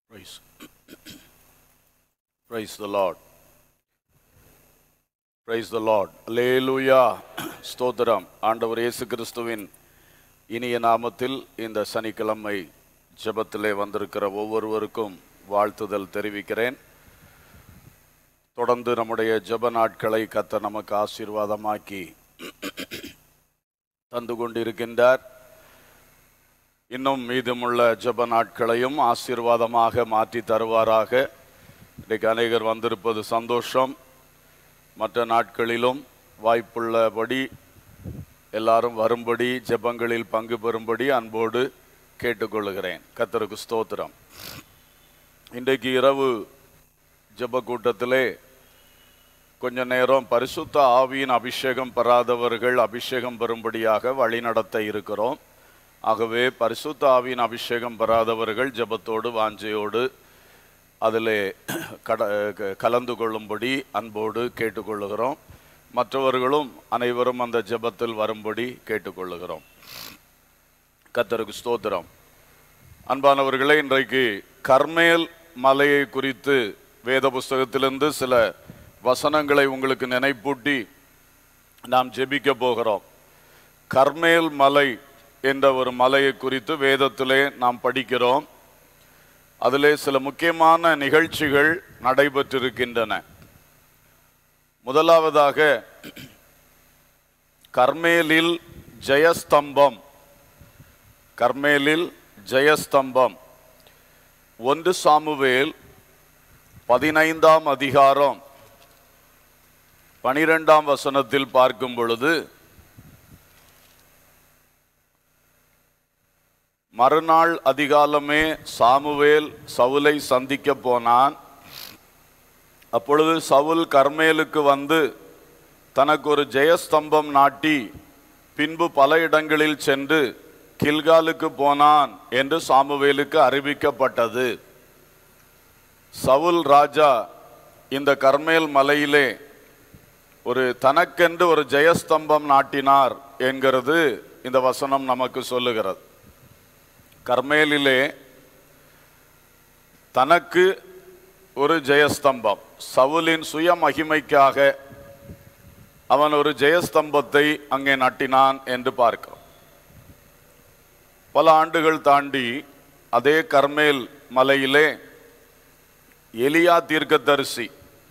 Praise. Praise the Lord. Praise the Lord. Alleluia. ஸ்தோத்திரம் ஆண்டவர் இயேசு கிறிஸ்துவின் இனிய நாமத்தில் இந்த சனிக்கிழமை ஜெபத்திலே வந்திருக்கிற ஒவ்வொருவருக்கும் வாழ்த்துதல் தெரிவிக்கிறேன் தொடர்ந்து நம்முடைய ஜெப நாட்களை கத்த நமக்கு ஆசீர்வாதமாக்கி தந்து கொண்டிருக்கின்றார் இன்னும் மீதமுள்ள ஜெப நாட்களையும் ஆசீர்வாதமாக மாற்றி தருவாராக இன்றைக்கு அநேகர் வந்திருப்பது சந்தோஷம் மற்ற நாட்களிலும் வாய்ப்புள்ளபடி எல்லாரும் வரும்படி ஜெபங்களில் பங்கு பெறும்படி அன்போடு கேட்டுக்கொள்கிறேன் கத்தருக்கு ஸ்தோத்திரம் இன்றைக்கு இரவு ஜெப கூட்டத்திலே கொஞ்ச நேரம் பரிசுத்த ஆவியின் அபிஷேகம் பெறாதவர்கள் அபிஷேகம் பெறும்படியாக வழிநடத்த இருக்கிறோம் ஆகவே பரிசுத்த ஆவியின் அபிஷேகம் பெறாதவர்கள் ஜெபத்தோடு வாஞ்சையோடு அதிலே கட க- கலந்து கொள்ளும்படி அன்போடு கேட்டுக்கொள்ளுகிறோம் மற்றவர்களும் அனைவரும் அந்த ஜெபத்தில் வரும்படி கேட்டுக்கொள்ளுகிறோம் கத்தருக்கு ஸ்தோத்திரம் அன்பானவர்களே இன்றைக்கு கர்மேல் மலையை குறித்து வேத புஸ்தகத்திலிருந்து சில வசனங்களை உங்களுக்கு நினைப்பூட்டி நாம் ஜெபிக்க போகிறோம் கர்மேல் மலை என்ற ஒரு மலையை குறித்து வேதத்திலே நாம் படிக்கிறோம் அதிலே சில முக்கியமான நிகழ்ச்சிகள் நடைபெற்றிருக்கின்றன முதலாவதாக கர்மேலில் ஜெயஸ்தம்பம் கர்மேலில் ஜெயஸ்தம்பம் ஒன்று சாமுவேல் பதினைந்தாம் அதிகாரம் பனிரெண்டாம் வசனத்தில் பார்க்கும் பொழுது மறுநாள் அதிகாலமே சாமுவேல் சவுலை சந்திக்க போனான் அப்பொழுது சவுல் கர்மேலுக்கு வந்து தனக்கு ஒரு ஜெயஸ்தம்பம் நாட்டி பின்பு பல இடங்களில் சென்று கில்காலுக்கு போனான் என்று சாமுவேலுக்கு அறிவிக்கப்பட்டது சவுல் ராஜா இந்த கர்மேல் மலையிலே ஒரு தனக்கென்று ஒரு ஜெயஸ்தம்பம் நாட்டினார் என்கிறது இந்த வசனம் நமக்கு சொல்லுகிறது கர்மேலிலே தனக்கு ஒரு ஜெயஸ்தம்பம் சவுலின் சுய மகிமைக்காக அவன் ஒரு ஜெயஸ்தம்பத்தை அங்கே நட்டினான் என்று பார்க்கிறோம் பல ஆண்டுகள் தாண்டி அதே கர்மேல் மலையிலே எலியா தீர்க்கதரிசி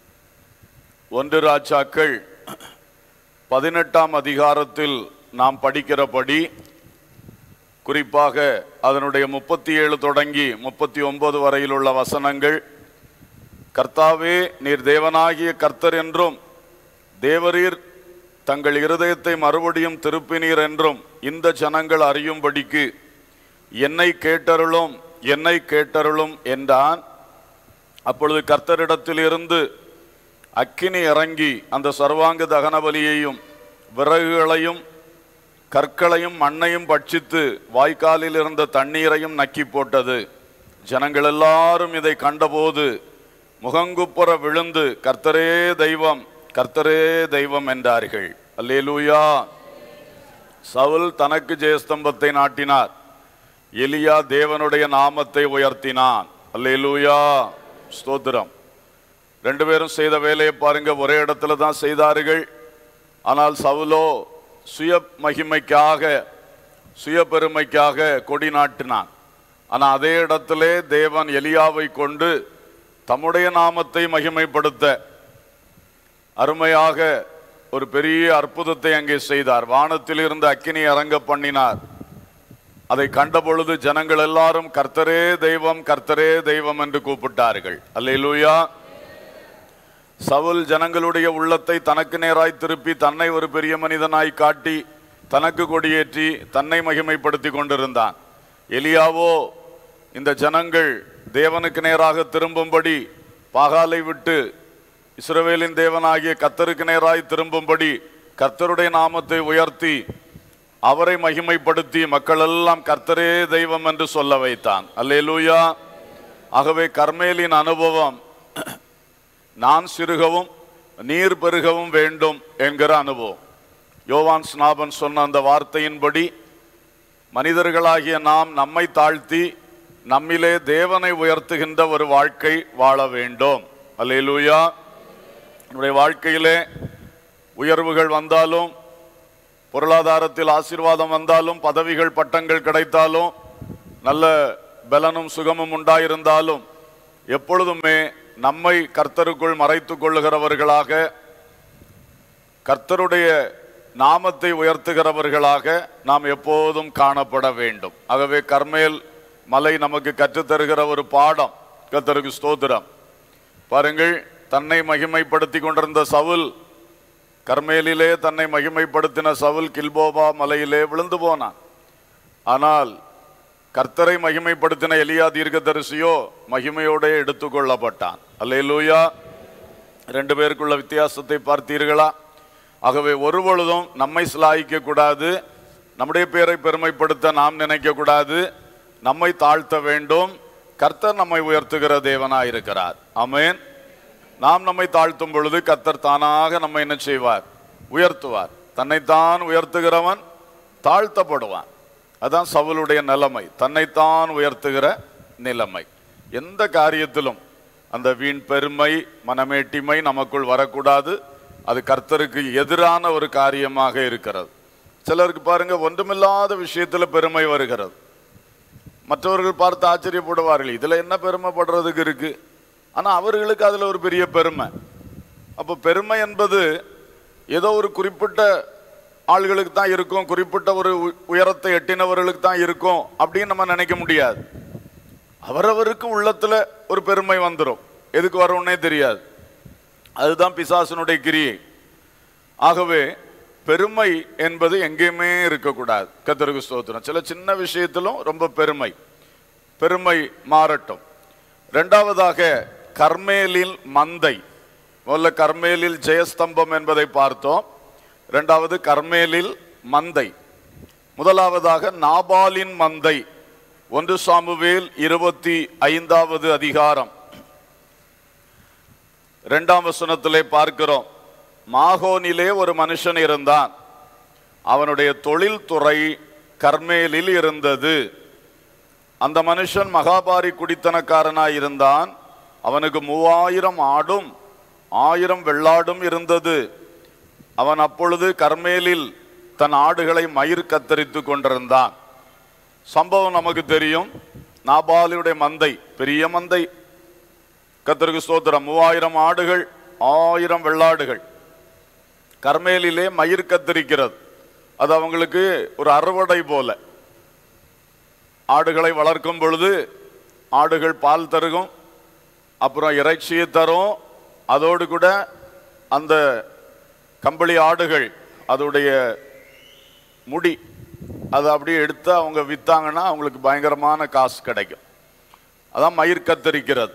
ஒன்று ராஜாக்கள் பதினெட்டாம் அதிகாரத்தில் நாம் படிக்கிறபடி குறிப்பாக அதனுடைய முப்பத்தி ஏழு தொடங்கி முப்பத்தி ஒன்பது வரையில் உள்ள வசனங்கள் கர்த்தாவே நீர் தேவனாகிய கர்த்தர் என்றும் தேவரீர் தங்கள் இருதயத்தை மறுபடியும் திருப்பினீர் என்றும் இந்த ஜனங்கள் அறியும்படிக்கு என்னை கேட்டருளும் என்னை கேட்டருளும் என்றான் அப்பொழுது கர்த்தரிடத்தில் இருந்து அக்கினி இறங்கி அந்த சர்வாங்க தகன பலியையும் விறகுகளையும் கற்களையும் மண்ணையும் பட்சித்து வாய்க்காலில் இருந்த தண்ணீரையும் நக்கி போட்டது ஜனங்கள் எல்லாரும் இதை கண்டபோது முகங்குப்புற விழுந்து கர்த்தரே தெய்வம் கர்த்தரே தெய்வம் என்றார்கள் அல்லேலூயா சவுல் தனக்கு ஜெயஸ்தம்பத்தை நாட்டினார் எலியா தேவனுடைய நாமத்தை உயர்த்தினான் அல்லேலூயா ஸ்தோத்திரம் ரெண்டு பேரும் செய்த வேலையை பாருங்க ஒரே இடத்துல தான் செய்தார்கள் ஆனால் சவுலோ சுய மகிமைக்காக சுய பெருமைக்காக கொடி நாட்டினான் ஆனால் அதே இடத்திலே தேவன் எலியாவை கொண்டு தம்முடைய நாமத்தை மகிமைப்படுத்த அருமையாக ஒரு பெரிய அற்புதத்தை அங்கே செய்தார் வானத்தில் இருந்து அக்கினி இறங்க பண்ணினார் அதை கண்டபொழுது ஜனங்கள் எல்லாரும் கர்த்தரே தெய்வம் கர்த்தரே தெய்வம் என்று கூப்பிட்டார்கள் அல்லேலூயா சவுல் ஜனங்களுடைய உள்ளத்தை தனக்கு நேராய் திருப்பி தன்னை ஒரு பெரிய மனிதனாய் காட்டி தனக்கு கொடியேற்றி தன்னை மகிமைப்படுத்தி கொண்டிருந்தான் எலியாவோ இந்த ஜனங்கள் தேவனுக்கு நேராக திரும்பும்படி பாகாலை விட்டு இஸ்ரவேலின் தேவனாகிய கர்த்தருக்கு நேராய் திரும்பும்படி கர்த்தருடைய நாமத்தை உயர்த்தி அவரை மகிமைப்படுத்தி மக்கள் எல்லாம் கர்த்தரே தெய்வம் என்று சொல்ல வைத்தான் அல்லேலூயா ஆகவே கர்மேலின் அனுபவம் நான் சிறுகவும் நீர் பெருகவும் வேண்டும் என்கிற அனுபவம் யோவான் ஸ்நாபன் சொன்ன அந்த வார்த்தையின்படி மனிதர்களாகிய நாம் நம்மை தாழ்த்தி நம்மிலே தேவனை உயர்த்துகின்ற ஒரு வாழ்க்கை வாழ வேண்டும் அல்லேலூயா நம்முடைய வாழ்க்கையிலே உயர்வுகள் வந்தாலும் பொருளாதாரத்தில் ஆசீர்வாதம் வந்தாலும் பதவிகள் பட்டங்கள் கிடைத்தாலும் நல்ல பலனும் சுகமும் உண்டாயிருந்தாலும் எப்பொழுதுமே நம்மை கர்த்தருக்குள் மறைத்துக் கொள்ளுகிறவர்களாக கர்த்தருடைய நாமத்தை உயர்த்துகிறவர்களாக நாம் எப்போதும் காணப்பட வேண்டும் ஆகவே கர்மேல் மலை நமக்கு கற்றுத்தருகிற ஒரு பாடம் கர்த்தருக்கு ஸ்தோத்திரம் பாருங்கள் தன்னை மகிமைப்படுத்தி கொண்டிருந்த சவுல் கர்மேலிலே தன்னை மகிமைப்படுத்தின சவுல் கில்போபா மலையிலே விழுந்து போனான் ஆனால் கர்த்தரை மகிமைப்படுத்தின எலியா தீர்க்கதரிசியோ மகிமையோடே எடுத்துக்கொள்ளப்பட்டான் அல்லேலூயா ரெண்டு பேருக்குள்ள வித்தியாசத்தை பார்த்தீர்களா ஆகவே ஒரு பொழுதும் நம்மை சிலாயிக்க கூடாது நம்முடைய பேரை பெருமைப்படுத்த நாம் நினைக்க கூடாது நம்மை தாழ்த்த வேண்டும் கர்த்தர் நம்மை உயர்த்துகிற தேவனாய் இருக்கிறார் ஆமென் நாம் நம்மை தாழ்த்தும் பொழுது கர்த்தர் தானாக நம்மை என்ன செய்வார் உயர்த்துவார் தன்னைத்தான் உயர்த்துகிறவன் தாழ்த்தப்படுவான் அதான் சவுலுடைய நிலைமை தன்னைத்தான் உயர்த்துகிற நிலைமை எந்த காரியத்திலும் அந்த வீண் பெருமை மனமேட்டிமை நமக்குள் வரக்கூடாது அது கர்த்தருக்கு எதிரான ஒரு காரியமாக இருக்கிறது சிலருக்கு பாருங்க ஒன்றுமில்லாத விஷயத்துல பெருமை வருகிறது மற்றவர்கள் பார்த்து ஆச்சரியப்படுவார்கள் இதுல என்ன பெருமைப்படுறதுக்கு இருக்கு ஆனா அவர்களுக்கு அதுல ஒரு பெரிய பெருமை அப்போ பெருமை என்பது ஏதோ ஒரு குறிப்பிட்ட ஆள்களுக்கு தான் இருக்கும் குறிப்பிட்ட ஒரு உ- உயரத்தை எட்டினவர்களுக்கு தான் இருக்கும் அப்படின்னு நம்ம நினைக்க முடியாது அவரவருக்கு உள்ளத்துல ஒரு பெருமை வந்துடும் எதுக்கு வரும்னே தெரியாது அதுதான் பிசாசனுடைய கிரியை ஆகவே பெருமை என்பது எங்கேயுமே இருக்கக்கூடாது கத்தருக்கு ஸ்தோத்திரம் சில சின்ன விஷயத்திலும் ரொம்ப பெருமை பெருமை மாறட்டும் இரண்டாவதாக கர்மேலில் மந்தை முதல்ல கர்மேலில் ஜெயஸ்தம்பம் என்பதை பார்த்தோம் இரண்டாவது கர்மேலில் மந்தை முதலாவதாக நாபாலின் மந்தை ஒன்று சாமுவேல் இருபத்தி ஐந்தாவது அதிகாரம் இரண்டாம் வசனத்திலே பார்க்கிறோம் மாகோனிலே ஒரு மனுஷன் இருந்தான் அவனுடைய தொழில் துறை கர்மேலில் இருந்தது அந்த மனுஷன் மகாபாரி குடித்தனக்காரனாய் இருந்தான் அவனுக்கு மூவாயிரம் ஆடும் ஆயிரம் வெள்ளாடும் இருந்தது அவன் அப்பொழுது கர்மேலில் தன் ஆடுகளை மயிர் கத்தரித்து கொண்டிருந்தான் சம்பவம் நமக்கு தெரியும் நாபாலியுடைய மந்தை பெரிய மந்தை கத்தருக்கு ஸ்தோத்திரம் மூவாயிரம் ஆடுகள் ஆயிரம் வெள்ளாடுகள் கர்மேலிலே மயிர் கத்தரிக்கிறது அது அவங்களுக்கு ஒரு அறுவடை போல ஆடுகளை வளர்க்கும் பொழுது ஆடுகள் பால் தருகும் அப்புறம் இறைச்சியை தரும் அதோடு கூட அந்த கம்பளி ஆடுகள் அதோடைய முடி அதை அப்படியே எடுத்து அவங்க வித்தாங்கன்னா அவங்களுக்கு பயங்கரமான காசு கிடைக்கும் அதான் மயிர் கத்தரிக்கிறது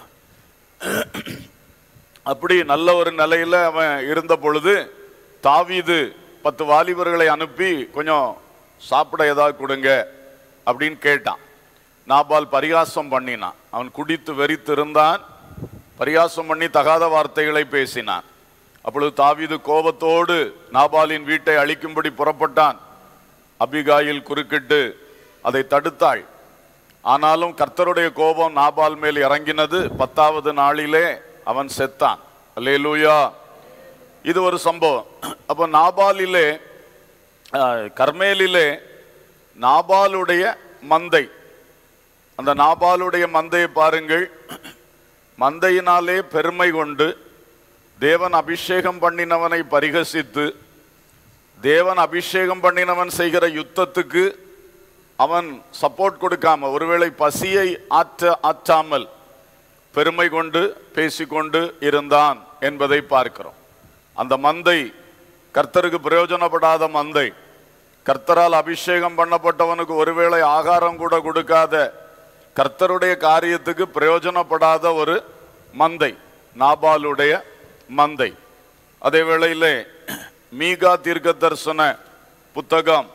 அப்படி நல்ல ஒரு நிலையில அவன் இருந்த பொழுது தாவீது பத்து வாலிபர்களை அனுப்பி கொஞ்சம் சாப்பிட ஏதாவது கொடுங்க அப்படின்னு கேட்டான் நாபால் பரிகாசம் பண்ணினான் அவன் குடித்து வெறித்து இருந்தான் பரிகாசம் பண்ணி தகாத வார்த்தைகளை பேசினான் அப்பொழுது தாவீது கோபத்தோடு நாபாலின் வீட்டை அழிக்கும்படி புறப்பட்டான் அபிகாயில் குறுக்கிட்டு அதை தடுத்தாள் ஆனாலும் கர்த்தருடைய கோபம் நாபால் மேல் இறங்கினது பத்தாவது நாளிலே அவன் செத்தான் அல்லேலூயா இது ஒரு சம்பவம் அப்போ நாபாலிலே ஆஹ், கர்மேலிலே நாபாலுடைய மந்தை அந்த நாபாலுடைய மந்தையை பாருங்கள் மந்தையினாலே பெருமை கொண்டு தேவன் அபிஷேகம் பண்ணினவனை பரிகசித்து தேவன் அபிஷேகம் பண்ணினவன் செய்கிற யுத்தத்துக்கு அவன் சப்போர்ட் கொடுக்காம ஒருவேளை பசியை ஆற்ற ஆற்றாமல் பெருமை கொண்டு பேசிக்கொண்டு இருந்தான் என்பதை பார்க்கிறோம் அந்த மந்தை கர்த்தருக்கு பிரயோஜனப்படாத மந்தை கர்த்தரால் அபிஷேகம் பண்ணப்பட்டவனுக்கு ஒருவேளை ஆகாரம் கூட கொடுக்காத கர்த்தருடைய காரியத்துக்கு பிரயோஜனப்படாத ஒரு மந்தை நாபாலுடைய மந்தை அதே வேளையிலே மீகா தீர்க்க தரிசன புத்தகம்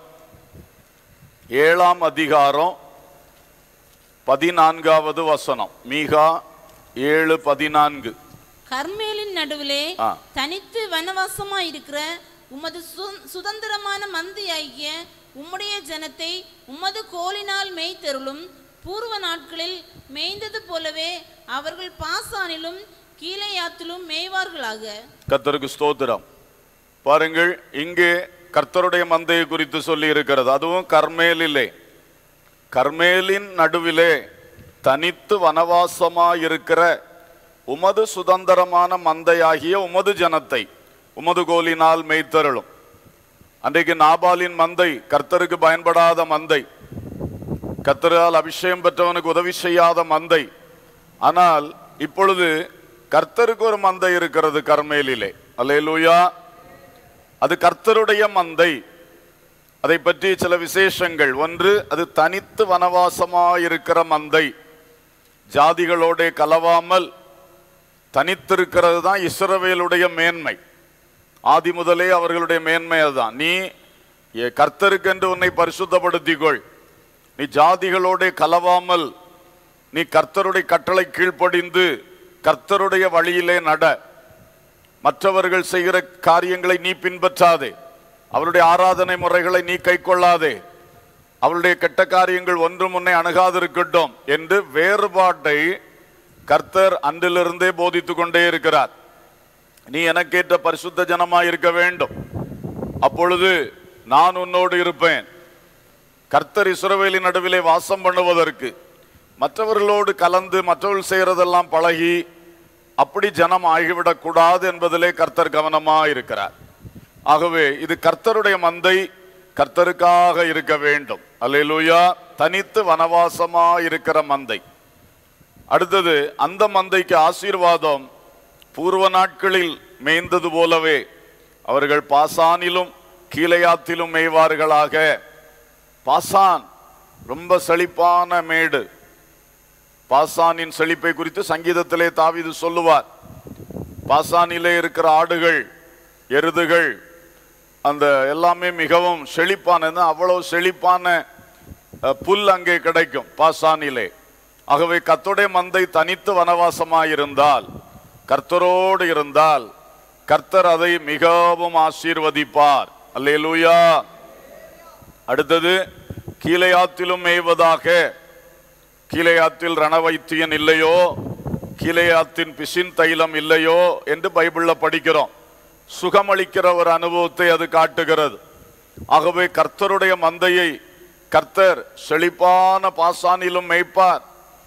ஏழாம் அதிகாரம் பதினான்காவது வசனம் மீகா ஏழு பதினான்கு கர்மேலின் நடுவிலே ஆ. தனித்து வனவாசமாய் இருக்கிற உமது சு- சுதந்திரமான மந்தையாகிய உம்முடைய ஜனத்தை உமது கோலினால் மேய்த்தருளும் பூர்வ நாட்களில் மேய்ந்தது போலவே அவர்கள் பாசானிலும் கீலேயாத்திலும் மேய்வார்களாக கர்த்தருக்கு ஸ்தோத்திரம் பாருங்கள் இங்கே கர்த்தருடைய மந்தையை குறித்து சொல்லி இருக்கிறது அதுவும் கர்மேலிலே கர்மேலின் நடுவிலே தனித்து வனவாசமாயிருக்கிற உமது சுதந்திரமான மந்தையாகிய உமது ஜனத்தை உமது கோலினால் மேய்த்தருளும் அன்றைக்கு நாபாலின் மந்தை கர்த்தருக்கு பயன்படாத மந்தை கர்த்தரால் அபிஷேகம் பெற்றவனுக்கு உதவி செய்யாத மந்தை ஆனால் இப்பொழுது கர்த்தருக்கு ஒரு மந்தை இருக்கிறது கர்மேலிலே அல்லேலூயா அது கர்த்தருடைய மந்தை அதை பற்றி சில விசேஷங்கள் ஒன்று அது தனித்து வனவாசமாயிருக்கிற மந்தை ஜாதிகளோட கலவாமல் தனித்திருக்கிறது தான் இஸ்ரவேலுடைய மேன்மை ஆதி முதலே அவர்களுடைய மேன்மை அதுதான் நீ எ- கர்த்தருக்கென்று உன்னை பரிசுத்தப்படுத்திக்கொள் நீ ஜாதிகளோட கலவாமல் நீ கர்த்தருடைய கட்டளை கீழ்ப்படிந்து கர்த்தருடைய வழியிலே நட மற்றவர்கள் செய்கிற காரியங்களை நீ பின்பற்றாதே அவருடைய ஆராதனை முறைகளை நீ கைக்கொள்ளாதே அவருடைய கெட்ட காரியங்கள் ஒன்றும் உன்னை அணுகாதிருக்கட்டும் என்று வேறுபாட்டை கர்த்தர் அன்றிலிருந்தே போதித்துக் கொண்டே இருக்கிறார் நீ எனக்கேற்ற பரிசுத்த ஜனமாய் இருக்க வேண்டும் அப்பொழுது நான் உன்னோடு இருப்பேன் கர்த்தர் இஸ்ரவேலின் நடுவிலே வாசம் பண்ணுவதற்கு மற்றவர்களோடு கலந்து மற்றவர்கள் செய்யறதெல்லாம் பழகி அப்படி ஜனம் ஆகிவிடக் கூடாது என்பதிலே கர்த்தர் கவனமா இருக்கிறார் ஆகவே இது கர்த்தருடைய மந்தை கர்த்தருக்காக இருக்க வேண்டும் அல்லேலூயா தனித்து வனவாசமா இருக்கிற மந்தை அடுத்தது அந்த மந்தைக்கு ஆசீர்வாதம் பூர்வ நாட்களில் மேய்ந்தது போலவே அவர்கள் பாசானிலும் கீழையாத்திலும் மேய்வார்களாக பாசான் ரொம்ப செழிப்பான மேடு பாசானின் செழிப்பை குறித்து சங்கீதத்திலே தாவீது சொல்லுவார் பாசானிலே இருக்கிற ஆடுகள் எருதுகள் அந்த எல்லாமே மிகவும் செழிப்பானது அவ்வளவு செழிப்பான அஹ், புல் அங்கே கிடைக்கும் பாசானிலே ஆகவே கர்த்தருடைய மந்தை தனித்து வனவாசமாயிருந்தால் கர்த்தரோடு இருந்தால் கர்த்தர் அதை மிகவும் ஆசீர்வதிப்பார் அல்லேலூயா அடுத்தது கீழையாத்திலும் மேய்வதாக கீழையாத்தில் ரணவைத்தியன் இல்லையோ கீழையாத்தின் பிசின் தைலம் இல்லையோ என்று பைபிள்ல படிக்கிறோம் சுகமளிக்கிற ஒரு அனுபவத்தை அது காட்டுகிறது ஆகவே கர்த்தருடைய மந்தையை கர்த்தர் செழிப்பான பாசானிலும் மேய்ப்பார்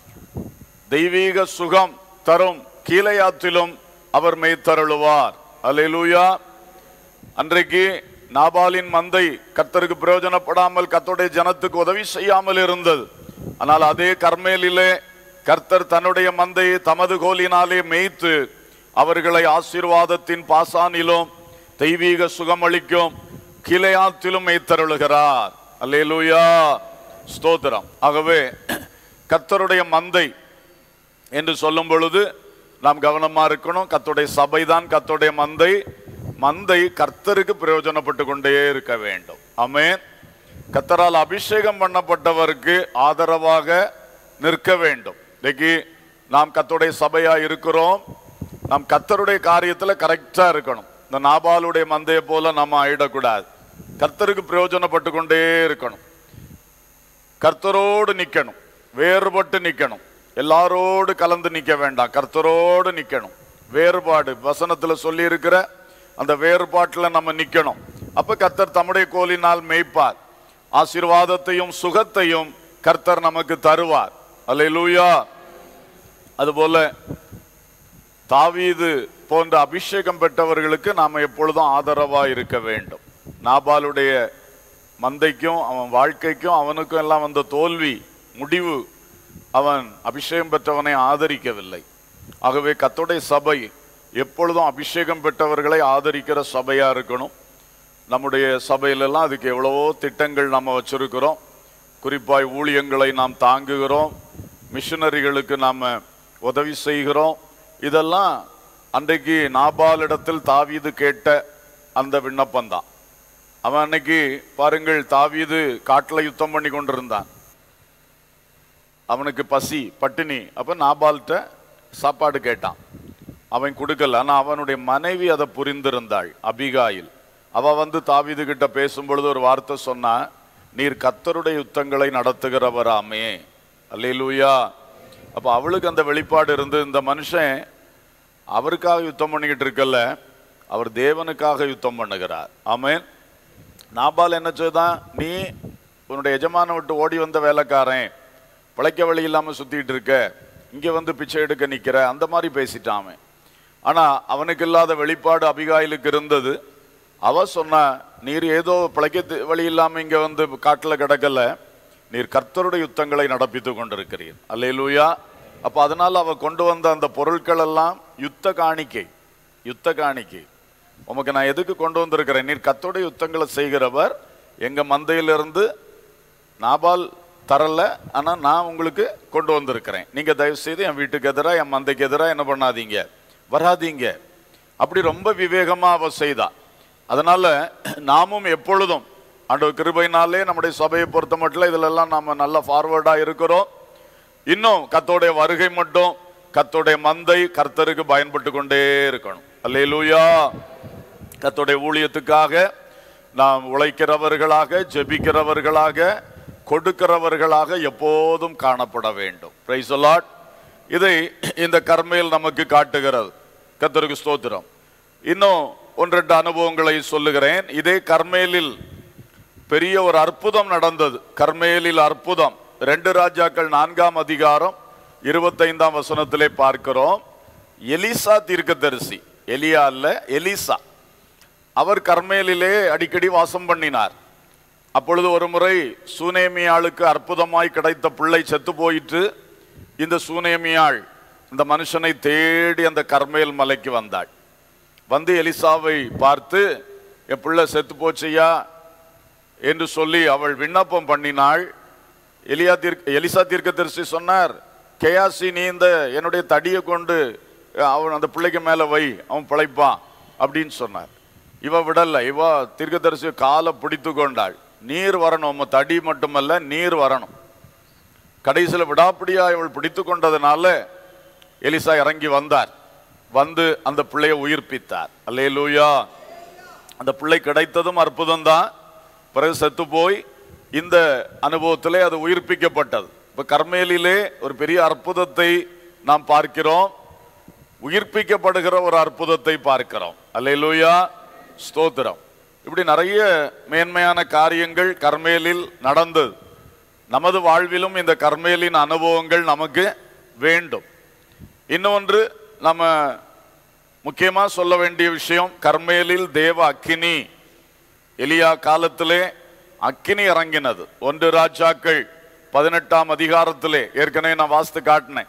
தெய்வீக சுகம் தரும் கீழையாத்திலும் அவர் மெய்த்தருளுவார் அல்லேலூயா அன்றைக்கு நாபாலின் மந்தை கர்த்தருக்கு பிரயோஜனப்படாமல் கர்த்தருடைய ஜனத்துக்கு உதவி செய்யாமல் இருந்தது ஆனால் அதே கர்மேலிலே கர்த்தர் தன்னுடைய மந்தையை தமது கோலினாலே மேய்த்து அவர்களை ஆசீர்வாதத்தின் பாசானிலும் தெய்வீக சுகமளிக்கும் கிளையாத்திலும் மேய்த்தருளுகிறார் அல்லேலூயா ஸ்தோத்திரம் ஆகவே கர்த்தருடைய மந்தை என்று சொல்லும் பொழுது நாம் கவனமா இருக்கணும் கர்த்தருடைய சபைதான் கர்த்தருடைய மந்தை மந்தை கர்த்தருக்கு பிரயோஜனப்பட்டு கொண்டே இருக்க வேண்டும் ஆமென் கர்த்தரால் அபிஷேகம் பண்ணப்பட்டவருக்கு ஆதரவாக நிற்க வேண்டும் இன்னைக்கு நாம் கர்த்தருடைய சபையா இருக்கிறோம் நாம் கர்த்தருடைய காரியத்துல கரெக்டா இருக்கணும் இந்த நாபாலுடைய மந்தையை போல நம்ம ஆயிடக்கூடாது கர்த்தருக்கு பிரயோஜனப்பட்டு கொண்டே இருக்கணும் கர்த்தரோடு நிக்கணும் வேறுபட்டு நிக்கணும் எல்லாரோடு கலந்து நிக்க வேண்டாம் கர்த்தரோடு நிக்கணும் வேறுபாடு வசனத்துல சொல்லி இருக்கிற அந்த வேறுபாட்டுல நம்ம நிக்கணும் அப்ப கர்த்தர் தம்முடைய கோலினால் மேய்ப்பார் ஆசீர்வாதத்தையும் சுகத்தையும் கர்த்தர் நமக்கு தருவார் அல்லேலூயா அதுபோல தாவீது போன்ற அபிஷேகம் பெற்றவர்களுக்கு நாம் எப்பொழுதும் ஆதரவா இருக்க வேண்டும் நாபாலுடைய மந்தைக்கும் அவன் வாழ்க்கைக்கும் அவனுக்கும் எல்லாம் வந்த தோல்வி முடிவு அவன் அபிஷேகம் பெற்றவனை ஆதரிக்கவில்லை ஆகவே கத்தோடைய சபை எப்பொழுதும் அபிஷேகம் பெற்றவர்களை ஆதரிக்கிற சபையா இருக்கணும் நம்முடைய சபையிலெல்லாம் அதுக்கு எவ்வளவோ திட்டங்கள் நம்ம வச்சிருக்கிறோம் குறிப்பாய் ஊழியங்களை நாம் தாங்குகிறோம் மிஷனரிகளுக்கு நாம் உதவி செய்கிறோம் இதெல்லாம் அன்றைக்கு நாபாலிடத்தில் தாவீது கேட்ட அந்த விண்ணப்பம்தான் அவன் அன்னைக்கு பாருங்கள் தாவீது காட்டுல யுத்தம் பண்ணி கொண்டிருந்தான் அவனுக்கு பசி பட்டினி அப்ப நாபால்கிட்ட சாப்பாடு கேட்டான் அவன் கொடுக்கல ஆனா அவனுடைய மனைவி அதை புரிந்திருந்தாள் அபிகாயில் அவ வந்து தாவீது கிட்ட பேசும் பொழுது ஒரு வார்த்தை சொன்னா நீர் கத்தருடைய யுத்தங்களை நடத்துகிறவராமே அல்லேலூயா அப்ப அவளுக்கு அந்த வெளிப்பாடு இருந்து இந்த மனுஷன் அவருக்காக யுத்தம் பண்ணிக்கிட்டு இருக்கல அவர் தேவனுக்காக யுத்தம் பண்ணுகிறார் ஆமென் நாபால் என்ன செய்தான் நீ உன்னுடைய எஜமான விட்டு ஓடி வந்த வேலைக்காரன் பிழைக்க வழி இல்லாம சுத்திட்டு இருக்க இங்க வந்து பிச்சை எடுக்க நிக்கிற அந்த மாதிரி பேசிட்டான் அவன் ஆனா அவனுக்கு இல்லாத வெளிப்பாடு அபிகாயிலுக்கு இருந்தது அவ சொன்னா நீர் ஏதோ பிழைக்க தி- வழி இல்லாம இங்க வந்து காட்டுல கிடக்கல நீர் கர்த்தருடைய யுத்தங்களை நடப்பித்து கொண்டிருக்கிறீர் அல்லேலூயா அப்ப அதனால அவ கொண்டு வந்த அந்த பொருட்கள் எல்லாம் யுத்த காணிக்கை யுத்த காணிக்கை உமக்கு நான் எதுக்கு கொண்டு வந்திருக்கிறேன் நீர் கர்த்தருடைய யுத்தங்களை செய்கிறவர் எங்க மந்தையிலிருந்து நாபால் தரல ஆனா நான் உங்களுக்கு கொண்டு வந்திருக்கிறேன் நீங்க தயவு செய்து என் வீட்டுக்கு எதிராக என் மந்தைக்கு எதிராக என்ன பண்ணாதீங்க வராதீங்க அப்படி ரொம்ப விவேகமா அவ செய்தா அதனால நாமும் எப்பொழுதும் ஆண்டவர் கிருபையினாலே நம்முடைய சபையை பொறுத்த மட்டும் இதுல எல்லாம் நாம நல்ல ஃபார்வர்டா இருக்கிறோம் இன்னும் கத்தோடைய வருகை மட்டும் கத்தோடைய மந்தை கர்த்தருக்கு பயன்பட்டு கொண்டே இருக்கணும் அல்லேலூயா கத்தோடைய ஊழியத்துக்காக நாம் உழைக்கிறவர்களாக ஜெபிக்கிறவர்களாக கொடுக்கிறவர்களாக எப்போதும் காணப்பட வேண்டும் Praise the Lord. இதை இந்த கர்மையில் நமக்கு காட்டுகிறது கத்தருக்கு ஸ்தோத்திரம் இன்னும் ஒன்றெண்டு அனுபவங்களை சொல்லுகிறேன் இதே கர்மேலில் பெரிய ஒரு அற்புதம் நடந்தது கர்மேலில் அற்புதம் ரெண்டு ராஜாக்கள் நான்காம் அதிகாரம் இருபத்தைந்தாம் வசனத்திலே பார்க்கிறோம் எலிசா தீர்க்கதரிசி எலியா அல்ல எலிசா அவர் கர்மேலிலே அடிக்கடி வாசம் பண்ணினார் அப்பொழுது ஒரு முறை சூனேமியாளுக்கு அற்புதமாய் கிடைத்த பிள்ளை செத்து போயிற்று இந்த சூனேமியாள் இந்த மனுஷனை தேடி அந்த கர்மேல் மலைக்கு வந்தாள் வந்து எலிசாவை பார்த்து என் பிள்ளை செத்து போச்சையா என்று சொல்லி அவள் விண்ணப்பம் பண்ணினாள் எலியா தீர்க்க எலிசா தீர்க்கதரிசி சொன்னார் கேயாசி நீ இந்த என்னுடைய தடியை கொண்டு அஹ், அவன் அந்த பிள்ளைக்கு மேல வை அவன் பிழைப்பான் அப்படின்னு சொன்னார் இவ விடல இவ தீர்க்கதரிசி காலை பிடித்து கொண்டாள் நீர் வரணும் உம்ம தடி மட்டுமல்ல நீர் வரணும் கடைசியில் விடாப்பிடியா இவள் பிடித்து கொண்டதுனால எலிசா இறங்கி வந்தார் வந்து அந்த பிள்ளையை உயிர்ப்பித்தார் அல்லேலூயா அந்த பிள்ளை கிடைத்ததும் அற்புதம் தான் பிறகு செத்து போய் இந்த அனுபவத்திலே அது உயிர்ப்பிக்கப்பட்டது இப்ப கர்மேலிலே ஒரு பெரிய அற்புதத்தை நாம் பார்க்கிறோம் உயிர்ப்பிக்கப்படுகிற ஒரு அற்புதத்தை பார்க்கிறோம் அல்லேலூயா ஸ்தோத்திரம் இப்படி நிறைய மேன்மையான காரியங்கள் கர்மேலில் நடந்தது நமது வாழ்விலும் இந்த கர்மேலின் அனுபவங்கள் நமக்கு வேண்டும் இன்னொன்று நம்ம முக்கியமா சொல்ல வேண்டிய விஷயம் கர்மேலில் தேவ அக்கினி எலியா காலத்திலே அக்கினி இறங்கினது ஒன்று ராஜாக்கள் பதினெட்டாம் அதிகாரத்திலே ஏற்கனவே நான் வாஸ்து காட்டினேன்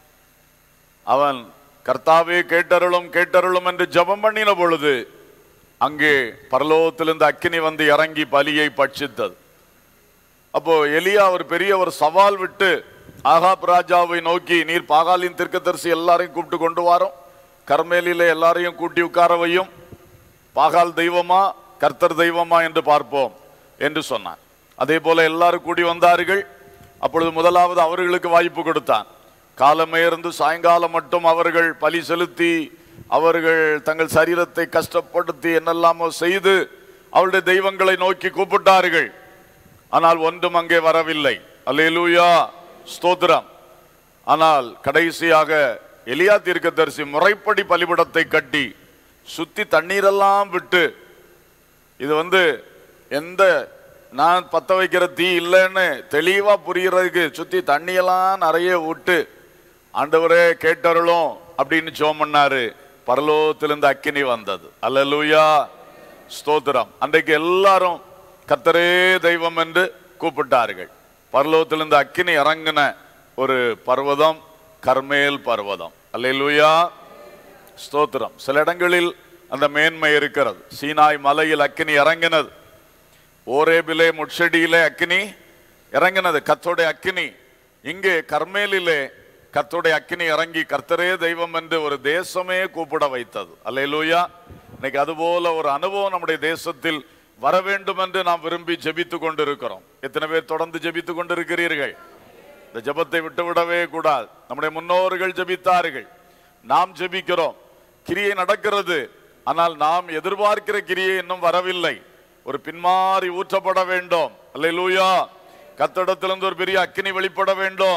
அவன் கர்த்தாவே கேட்டருளும் கேட்டருளும் என்று ஜெபம் பண்ணின பொழுது அங்கே பரலோகத்திலிருந்து அக்கினி வந்து இறங்கி பலியை பட்சித்தது அப்போ எலியா ஒரு பெரிய ஒரு சவால் விட்டு ஆகாப் ராஜாவை நோக்கி நீர் பாகாலின் தீர்க்கதரிசி எல்லாரையும் கூப்பிட்டு கொண்டு வாரோம் கர்மேலியில எல்லாரையும் கூட்டி உட்கார வையும் பாகால் தெய்வமா கர்த்தர் தெய்வமா என்று பார்ப்போம் என்று சொன்னான் அதே போல எல்லாரும் கூடி வந்தார்கள் அப்பொழுது முதலாவது அவர்களுக்கு வாய்ப்பு கொடுத்தான் காலமே இருந்து சாயங்காலம் மட்டும் அவர்கள் பலி செலுத்தி அவர்கள் தங்கள் சரீரத்தை கஷ்டப்படுத்தி என்னெல்லாமோ செய்து அவருடைய தெய்வங்களை நோக்கி கூப்பிட்டார்கள் ஆனால் ஒன்றும் அங்கே வரவில்லை அல்லேலூயா ஸ்தோத்திரம் ஆனால் கடைசியாக எலியா தீர்க்கதரிசி முறைப்படி பலிபடத்தை கட்டி சுத்தி தண்ணீரெல்லாம் விட்டு இது வந்து எந்த நான் பத்த வைக்கிற தீ இல்லைன்னு தெளிவா புரியறதுக்கு சுத்தி தண்ணியெல்லாம் நிறைய விட்டு ஆண்டவரே கேட்டருளும் அப்படின்னு ஜோம் பண்ணாரு பரலோகத்திலிருந்து அக்கினி வந்தது அல்லேலூயா ஸ்தோத்திரம் அன்றைக்கு எல்லாரும் கர்த்தரே தெய்வம் என்று கூப்பிட்டார்கள் பரலோகத்திலிருந்து அக்கினி இறங்கின ஒரு பர்வதம் கர்மேல் பர்வதம் அல்லேலூயா ஸ்தோத்திரம் சில இடங்களில் அந்த மேன்மை இருக்கிறது சீனாய் மலையில் அக்கினி இறங்கினது ஓரேபிலே முட்செடியிலே அக்கினி இறங்கினது கத்தோடைய அக்கினி இங்கே கர்மேலிலே கர்த்தருடைய அக்கினி இறங்கி கர்த்தரே தெய்வம் என்று ஒரு தேசமே கூப்பிட வைத்தது அல்லேலூயா இன்னைக்கு அதுபோல ஒரு அனுபவம் நம்முடைய தேசத்தில் வர வேண்டும் என்று நாம் விரும்பி ஜெபித்து கொண்டிருக்கிறோம் எத்தனை பேர் தொடர்ந்து ஜெபித்து கொண்டிருக்கிறீர்கள் இந்த ஜெபத்தை விட்டுவிடவே கூடாது நம்முடைய முன்னோர்கள் ஜெபித்தார்கள் நாம் ஜெபிக்கிறோம் கிரியை நடக்கிறது ஆனால் நாம் எதிர்பார்க்கிற கிரியை இன்னும் வரவில்லை ஒரு பின்மாறி ஊற்றப்பட வேண்டும் அல்லேலூயா கத்தடத்திலிருந்து ஒரு பெரிய அக்கினி வெளிப்பட வேண்டும்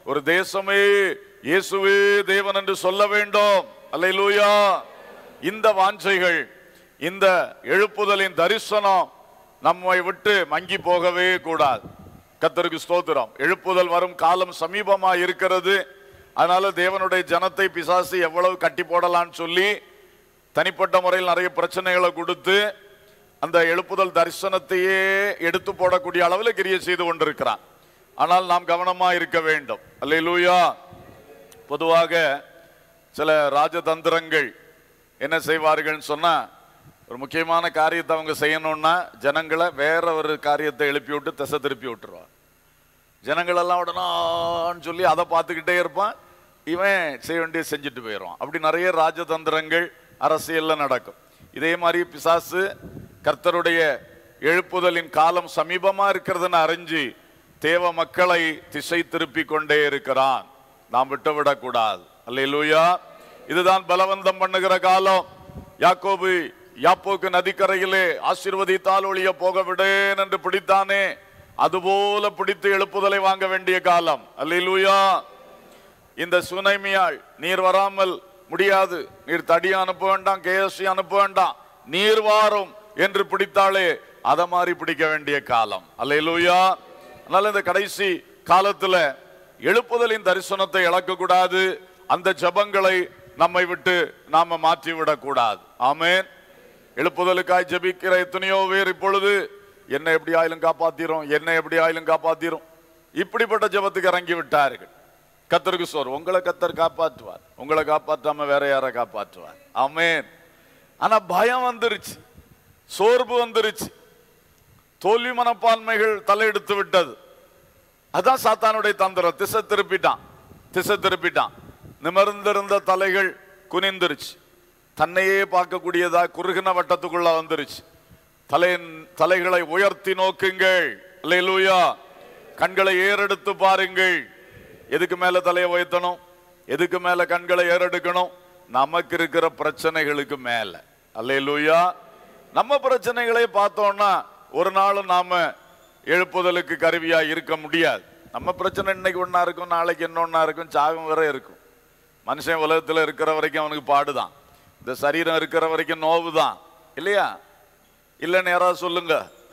ஒரு தேசமே இயேசுவே தேவன் என்று சொல்ல வேண்டும் அல்லேலூயா இந்த வாஞ்சைகள் இந்த எழுப்புதலின் தரிசனம் நம்மை விட்டு மங்கி போகவே கூடாது கத்தருக்கு ஸ்தோத்திரம் எழுப்புதல் வரும் காலம் சமீபமா இருக்கிறது அதனால தேவனுடைய ஜனத்தை பிசாசு எவ்வளவு கட்டி போடலாம்னு சொல்லி தனிப்பட்ட முறையில் நிறைய பிரச்சனைகளை கொடுத்து அந்த எழுப்புதல் தரிசனத்தையே எடுத்து போடக்கூடிய அளவில் கிரியை செய்து கொண்டிருக்கிறான் ஆனால் நாம் கவனமா இருக்க வேண்டும் அல்லேலூயா பொதுவாக சில ராஜதந்திரங்கள் என்ன செய்வார்கள்னு சொன்னா ஒரு முக்கியமான காரியத்தை அவங்க செய்யணும்னா ஜனங்களை வேற ஒரு காரியத்தை எழுப்பி விட்டு திசை திருப்பி விட்டுருவான் ஜனங்களெல்லாம் உடனான்னு சொல்லி அதை பார்த்துக்கிட்டே இருப்பான் இவன் செய்ய வேண்டிய செஞ்சுட்டு போயிடுவான் அப்படி நிறைய ராஜதந்திரங்கள் அரசியல்ல நடக்கும் இதே மாதிரி பிசாசு கர்த்தருடைய எழுப்புதலின் காலம் சமீபமா இருக்கிறதுன்னு அறிஞ்சு தேவ மக்களை திசை திருப்பி கொண்டே இருக்கிறான் நாம் விட்டுவிடக் கூடாது அல்லேலூயா இதுதான் பலவந்தம் பண்ணுகிற காலம் யாக்கோபு யாப்போக்கு நதிக்கரையிலே ஆசீர்வதித்தால் ஒழிய போக விடேன் என்று பிடித்தானே அதுபோல பிடித்து எழுப்புதலை வாங்க வேண்டிய காலம் அல்லேலூயா இந்த சுனைமியாள் நீர் வராமல் முடியாது நீர் தடி அனுப்ப வேண்டாம் கேஎஸ்சி அனுப்ப வேண்டாம் நீர் வாரும் என்று பிடித்தாலே அத மாதிரி பிடிக்க வேண்டிய காலம் அல்லேலூயா அதனால இந்த கடைசி காலத்துல எழுப்புதலின் தரிசனத்தை இழக்க கூடாது அந்த ஜபங்களை நம்மை விட்டு நாம மாற்றி விடக்கூடாது ஆமென் எழுப்புதலுக்காய் ஜெபிக்கிற எத்தனையோ பேர் இப்பொழுது என்ன எப்படி ஆயிலும் காப்பாத்திரும் என்ன எப்படி ஆயிலும் காப்பாத்திரும் இப்படிப்பட்ட ஜெபத்துக்கு இறங்கி விட்டார்கள் கத்தருக்கு சோர் உங்களை கத்தர் காப்பாற்றுவார் உங்களை காப்பாற்றாம வேற யாரை காப்பாற்றுவார் ஆமென் ஆனா பயம் வந்துருச்சு சோர்வு வந்துருச்சு தோல்வி மனப்பான்மைகள் தலையெடுத்து விட்டது அதான் சாத்தானுடைய தந்திரம் திசை திருப்பிட்டான் திசை திருப்பிட்டான் நிமிர்ந்திருந்த தலைகள் குனிந்துருச்சு தன்னையே பார்க்கக்கூடியதா குறுகின வட்டத்துக்குள்ள வந்துருச்சு தலையின் தலைகளை உயர்த்தி நோக்குங்கள் அல்லேலூயா கண்களை ஏறெடுத்து பாருங்கள் எதுக்கு மேல தலையை உயர்த்தணும் எதுக்கு மேல கண்களை ஏறெடுக்கணும் நமக்கு இருக்கிற பிரச்சனைகளுக்கு மேல அல்லேலூயா நம்ம பிரச்சனைகளை பார்த்தோம்னா ஒரு நாளும் நாம எழுப்புதலுக்கு கருவியா இருக்க முடியாது நம்ம பிரச்சனை இன்னைக்கு ஒண்ணா இருக்கும் நாளைக்கு இன்னொன்னா இருக்கும் சாகம் வரை இருக்கும் மனுஷன் உலகத்துல இருக்கிற வரைக்கும் அவனுக்கு பாடுதான் இந்த சரீரம் இருக்கிற வரைக்கும் நோவு தான் இல்லையா இல்லைன்னு யாராவது சொல்லுங்க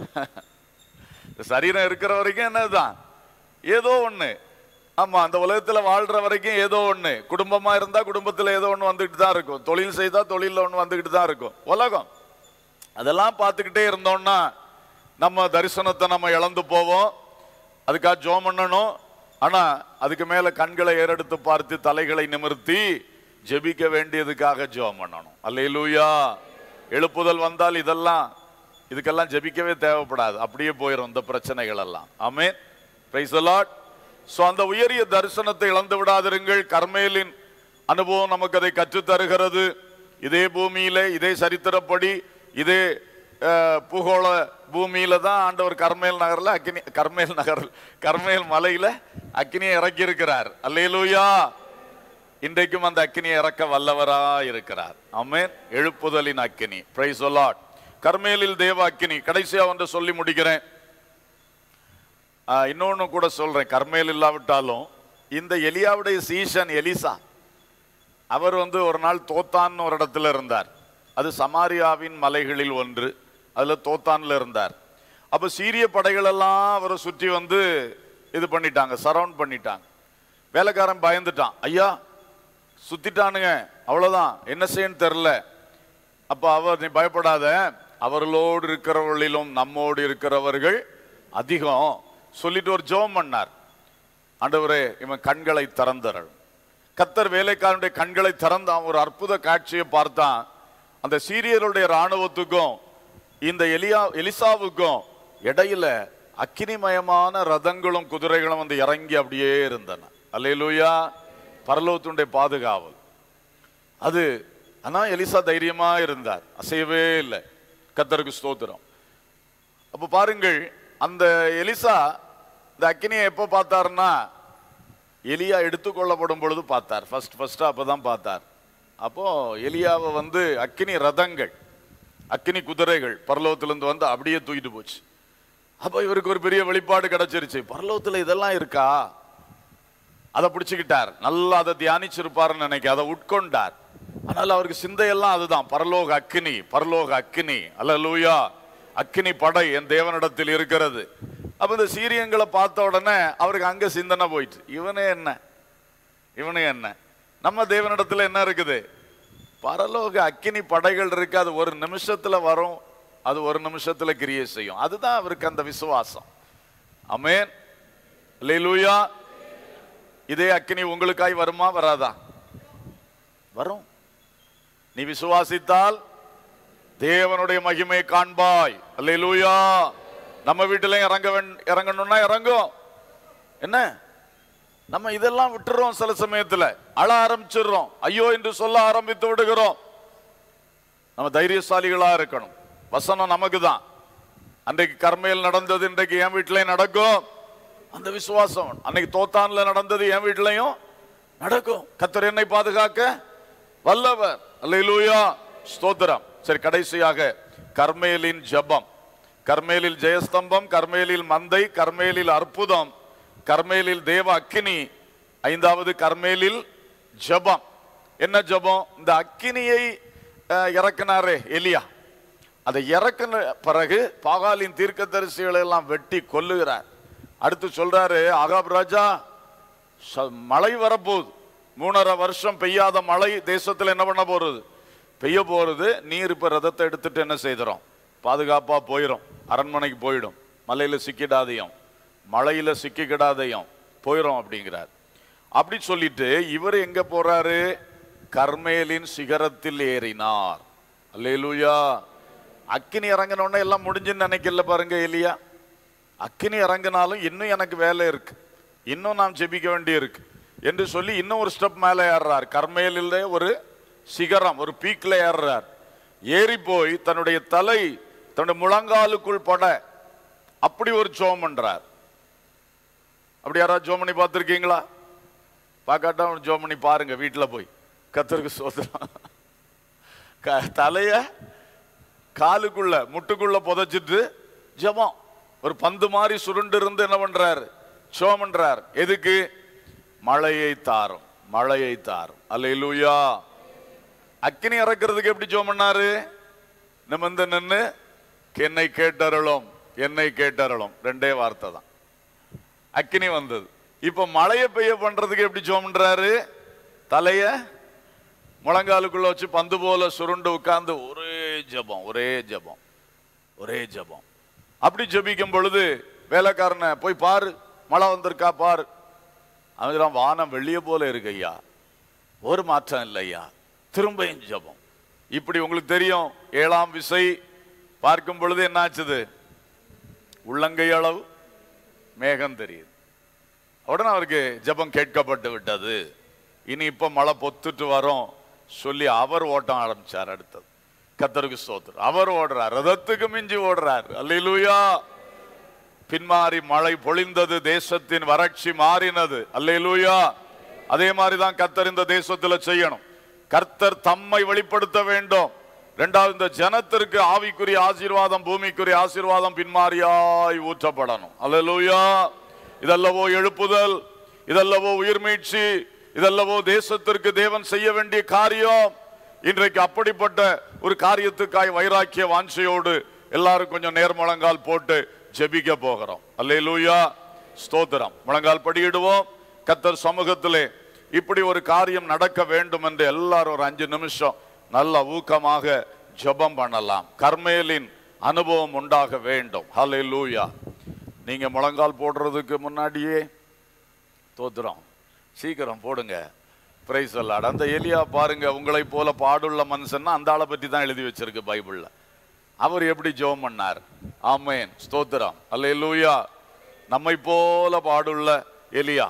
இந்த சரீரம் இருக்கிற வரைக்கும் என்னதுதான் ஏதோ ஒண்ணு ஆமா அந்த உலகத்துல வாழ்ற வரைக்கும் ஏதோ ஒண்ணு குடும்பமா இருந்தா குடும்பத்துல ஏதோ ஒண்ணு வந்துகிட்டு தான் இருக்கும் தொழில் செய்தா தொழில்ல ஒண்ணு வந்துகிட்டு தான் இருக்கும் உலகம் அதெல்லாம் பார்த்துக்கிட்டே இருந்தோம்னா நம்ம தரிசனத்தை நம்ம இழந்து போவோம் அதுக்காக ஜோம் பண்ணணும் ஆனா அதுக்கு மேல கண்களை ஏறெடுத்து பார்த்து தலைகளை நிமிர்த்தி ஜெபிக்க வேண்டியதுக்காக ஜோம் பண்ணணும் அல்லேலூயா எழுப்புதல் வந்தால் இதெல்லாம் இதுக்கெல்லாம் ஜெபிக்கவே தேவைப்படாது அப்படியே போயிடும் இந்த பிரச்சனைகள் எல்லாம் ஆமே பிரைஸ் லார்ட் சோ அந்த உயரிய தரிசனத்தை இழந்து விடாதிருங்கள் கர்மேலின் அனுபவம் நமக்கு அதை கற்றுத் தருகிறது இதே பூமியில இதே சரித்திரப்படி இதே அஹ், பூகோள பூமியில தான் ஆண்டவர் கர்மேல் நகர்ல அக்னி கர்மேல் நகர் கர்மேல் மலையில அக்னியை இறக்கி இருக்கிறார் அல்லேலூயா இன்றைக்கும் அந்த அக்கினியை இறக்க வல்லவரா இருக்கிறார் ஆமென் எழுப்புதலின் அக்கினி பிரைஸ் லார்ட் கர்மேலில் தேவ அக்கினி கடைசியா ஒன்று சொல்லி முடிக்கிறேன் ஆஹ், இன்னொன்னு கூட சொல்றேன் கர்மேல் இல்லாவிட்டாலும் இந்த எலியாவுடைய சீசன் எலிசா அவர் வந்து ஒரு நாள் தோத்தான்னு ஒரு இடத்துல இருந்தார் அது சமாரியாவின் மலைகளில் ஒன்று அதுல தோத்தான்ல இருந்தார் அப்ப சீரிய படைகள் எல்லாம் அவரை சுற்றி வந்து இது பண்ணிட்டாங்க சரவுண்ட் பண்ணிட்டாங்க வேலைக்காரன் பயந்துட்டான் ஐயா சுத்திட்டானுங்க அவ்வளவுதான் என்ன செய்யன்னு தெரில அப்ப அவர் நீ பயப்படாத அவர்களோடு இருக்கிறவர்களிலும் நம்மோடு இருக்கிறவர்கள் அதிகம் சொல்லிட்டு ஒரு ஜெபம் பண்ணார் ஆண்டவரே இவன் கண்களை திறந்தரல் கத்தர் வேலைக்காரனுடைய கண்களை திறந்தான் ஒரு அற்புத காட்சியை பார்த்தான் அந்த சீரியருடைய ராணுவத்துக்கும் இந்த எலியா எலிசாவுக்கும் இடையில அக்கினிமயமான ரதங்களும் குதிரைகளும் வந்து இறங்கி அப்படியே இருந்தன அல்லேலூயா பரலோகத்துடைய பாதுகாவல் அது ஆனா எலிசா தைரியமா இருந்தார் அசையவே இல்லை கத்தருக்கு ஸ்தோத்திரம் அப்ப பாருங்கள் அந்த எலிசா இந்த அக்கினியை எப்போ பார்த்தாருன்னா எலியா எடுத்துக்கொள்ளப்படும் பொழுது பார்த்தார் ஃபர்ஸ்ட் ஃபர்ஸ்டா அப்பதான் பார்த்தார் அப்போ எலியாவை வந்து அக்கினி ரதங்கள் அக்கினி குதிரைகள் பரலோகத்திலிருந்து வந்து அப்படியே தூக்கிட்டு போச்சு அப்போ இவருக்கு ஒரு பெரிய வெளிப்பாடு கிடைச்சிருச்சு பரலோகத்துல இதெல்லாம் இருக்கா அதை பிடிச்சுக்கிட்டார் நல்லா அதை தியானிச்சிருப்பாருன்னு நினைக்க அதை உட்கொண்டார் ஆனால் அவருக்கு சிந்தையெல்லாம் அதுதான் பரலோக அக்கினி பரலோக அக்கினி அல்ல அக்கினி படை என் தேவனிடத்தில் இருக்கிறது அப்ப இந்த சீரியங்களை பார்த்த உடனே அவருக்கு அங்க சிந்தனை போயிட்டு இவனே என்ன இவனே என்ன நம்ம தேவனிடத்துல என்ன இருக்குது பரலோக அக்கினி படைகள் இருக்கு அது ஒரு நிமிஷத்துல வரும் அது ஒரு நிமிஷத்துல கிரியை செய்யும் அதுதான் அவருக்கு அந்த விசுவாசம் அமேன் லூயா இதே அக்கினி உங்களுக்காய் வருமா வராதா வரும் நீ விசுவாசித்தால் தேவனுடைய மகிமை காண்பாய் அல்லேலூயா நம்ம வீட்டிலையும் இறங்க வேண்- இறங்கணும்னா இறங்கும் என்ன நம்ம இதெல்லாம் விட்டுறோம் சில சமயத்துல அழ ஆரம்பிச்சிடுறோம் ஐயோ என்று சொல்ல ஆரம்பித்து விடுகிறோம் நம்ம தைரியசாலிகளா இருக்கணும் வசனம் நமக்கு தான் அன்றைக்கு கர்மையில் நடந்தது இன்றைக்கு என் வீட்டிலையும் நடக்கும் அந்த விசுவாசம் அன்னைக்கு தோத்தான்ல நடந்தது என் வீட்டிலையும் நடக்கும் கத்தர் என்னை பாதுகாக்க வல்லவர் அல்லேலூயா ஸ்தோத்திரம் சரி கடைசியாக கர்மேலின் ஜெபம் கர்மேலில் ஜெயஸ்தம்பம் கர்மேலில் மந்தை கர்மேலில் அற்புதம் கர்மேலில் தேவ அக்கினி ஐந்தாவது கர்மேலில் ஜெபம் என்ன ஜெபம் இந்த அக்கினியை அஹ், இறக்குனாரே எலியா அதை இறக்குன பிறகு பாகாலின் தீர்க்கதரிசிகளை எல்லாம் வெட்டி கொல்லுகிறார் அடுத்து சொல்றாரு ஆகாப் ராஜா ச- மழை வரப்போகுது மூணரை வருஷம் பெய்யாத மழை தேசத்துல என்ன பண்ண போறது பெய்ய போறது நீர் இப்ப ரதத்தை எடுத்துட்டு என்ன செய்துறோம் பாதுகாப்பா போயிடும் அரண்மனைக்கு போயிடும் மலையில சிக்கிடாதையும் மழையில சிக்கிக்கிடாதையும் போயிடும் அப்படிங்கிறார் அப்படி சொல்லிட்டு இவர் எங்க போறாரு கர்மேலின் சிகரத்தில் ஏறினார் அல்லேலூயா அக்கினி இறங்கின உடனே எல்லாம் முடிஞ்சுன்னு நினைக்கல பாருங்க எலியா அக்கினி இறங்கினாலும் இன்னும் எனக்கு வேலை இருக்கு இன்னும் நாம் ஜெபிக்க வேண்டி இருக்கு என்று சொல்லி இன்னும் ஒரு ஸ்டெப் மேலே ஏறுறார் கர்மேலில் ஒரு சிகரம் ஒரு பீக்ல ஏறுறார் ஏறி போய் தன்னுடைய தலை தன்னுடைய முழங்காலுக்குள் பட அப்படி ஒரு ஜோம் பண்றார் அப்படி யாராவது ஜோம் பண்ணி பார்த்துருக்கீங்களா பார்க்காட்டா ஜோம் பண்ணி பாருங்க வீட்டில் போய் கத்தருக்கு சோதரம் க- தலைய காலுக்குள்ள முட்டுக்குள்ள புதைச்சிட்டு ஜெபம் ஒரு பந்து மாதிரி சுருண்டு இருந்து என்ன பண்றாரு ஜெபம் பண்றார் எதுக்கு மழையை தாரும் மழையை தாரும் அல்லேலூயா அக்கினி இறக்குறதுக்கு எப்படி ஜெபம் பண்ணாரு நிமிர்ந்து நின்னு என்னை கேட்டருளும் என்னை கேட்டருளும் ரெண்டே வார்த்தை தான் அக்கினி வந்தது இப்ப மழையை பெய்ய பண்றதுக்கு எப்படி ஜெபம் பண்றாரு தலைய முழங்காலுக்குள்ள வச்சு பந்து போல சுருண்டு உட்கார்ந்து ஒரே ஜெபம் ஒரே ஜெபம் ஒரே ஜெபம் அப்படி ஜெபிக்கும் பொழுது வேலைக்காரனை போய் பாரு மழை வந்திருக்கா பாரு அவன் சொல்றான், வானம் வெளியே போல இருக்கு ஐயா ஒரு மாற்றம் இல்லை ஐயா திரும்பியும் ஜெபம் இப்படி உங்களுக்கு தெரியும் ஏழாம் விசை பார்க்கும் பொழுது என்ன ஆச்சுது உள்ளங்கை அளவு மேகம் தெரியுது உடனே அவருக்கு ஜெபம் கேட்கப்பட்டு விட்டது இனி இப்ப மழை பொத்துட்டு வரும் சொல்லி அவர் ஓட்டம் ஆரம்பிச்சார் அடுத்தது கத்தருக்கு ஸ்தோத்திரம் அவர் ஓடுறார் ரதத்துக்கு மிஞ்சி ஓடுறார் அல்லேலூயா பின்மாறி மழை பொழிந்தது தேசத்தின் வறட்சி மாறினது அல்லேலூயா அதே மாதிரி தான் கர்த்தர் இந்த தேசத்துல செய்யணும் கர்த்தர் தம்மை வெளிப்படுத்த வேண்டும் இரண்டாவது இந்த ஜனத்திற்கு ஆவிக்குரிய ஆசீர்வாதம் பூமிக்குரிய ஆசீர்வாதம் பின்மாறியாய் ஊற்றப்படணும் அல்லேலூயா இதல்லவோ எழுப்புதல் இதல்லவோ உயிர்மீட்சி இதல்லவோ தேசத்திற்கு தேவன் செய்ய வேண்டிய காரியம் இன்றைக்கு அப்படிப்பட்ட ஒரு காரியத்துக்காய் வைராக்கிய வாஞ்சையோடு எல்லாரும் கொஞ்சம் நேர் முழங்கால் போட்டு ஜெபிக்க போகிறோம் அல்லேலூயா ஸ்தோத்திரம் முழங்கால் படியிடுவோம் கத்தர் சமூகத்திலே இப்படி ஒரு காரியம் நடக்க வேண்டும் என்று எல்லாரும் ஒரு அஞ்சு நிமிஷம் நல்ல ஊக்கமாக ஜெபம் பண்ணலாம் கர்மேலின் அனுபவம் உண்டாக வேண்டும் ஹalleluya நீங்க முழங்கால் போடுறதுக்கு முன்னாடியே தோத்துறோம் சீக்கிரம் போடுங்க பிரைஸ் அல்லாட் அந்த எலியா பாருங்க உங்களை போல பாடுள்ள மனுஷன்னா அந்த ஆளை பற்றி தான் எழுதி வச்சிருக்கு பைபிள்ல அவர் எப்படி ஜெபம் பண்ணார் ஆமேன் ஸ்தோத்திரம் அல்லேலூயா நம்மை போல பாடுள்ள எலியா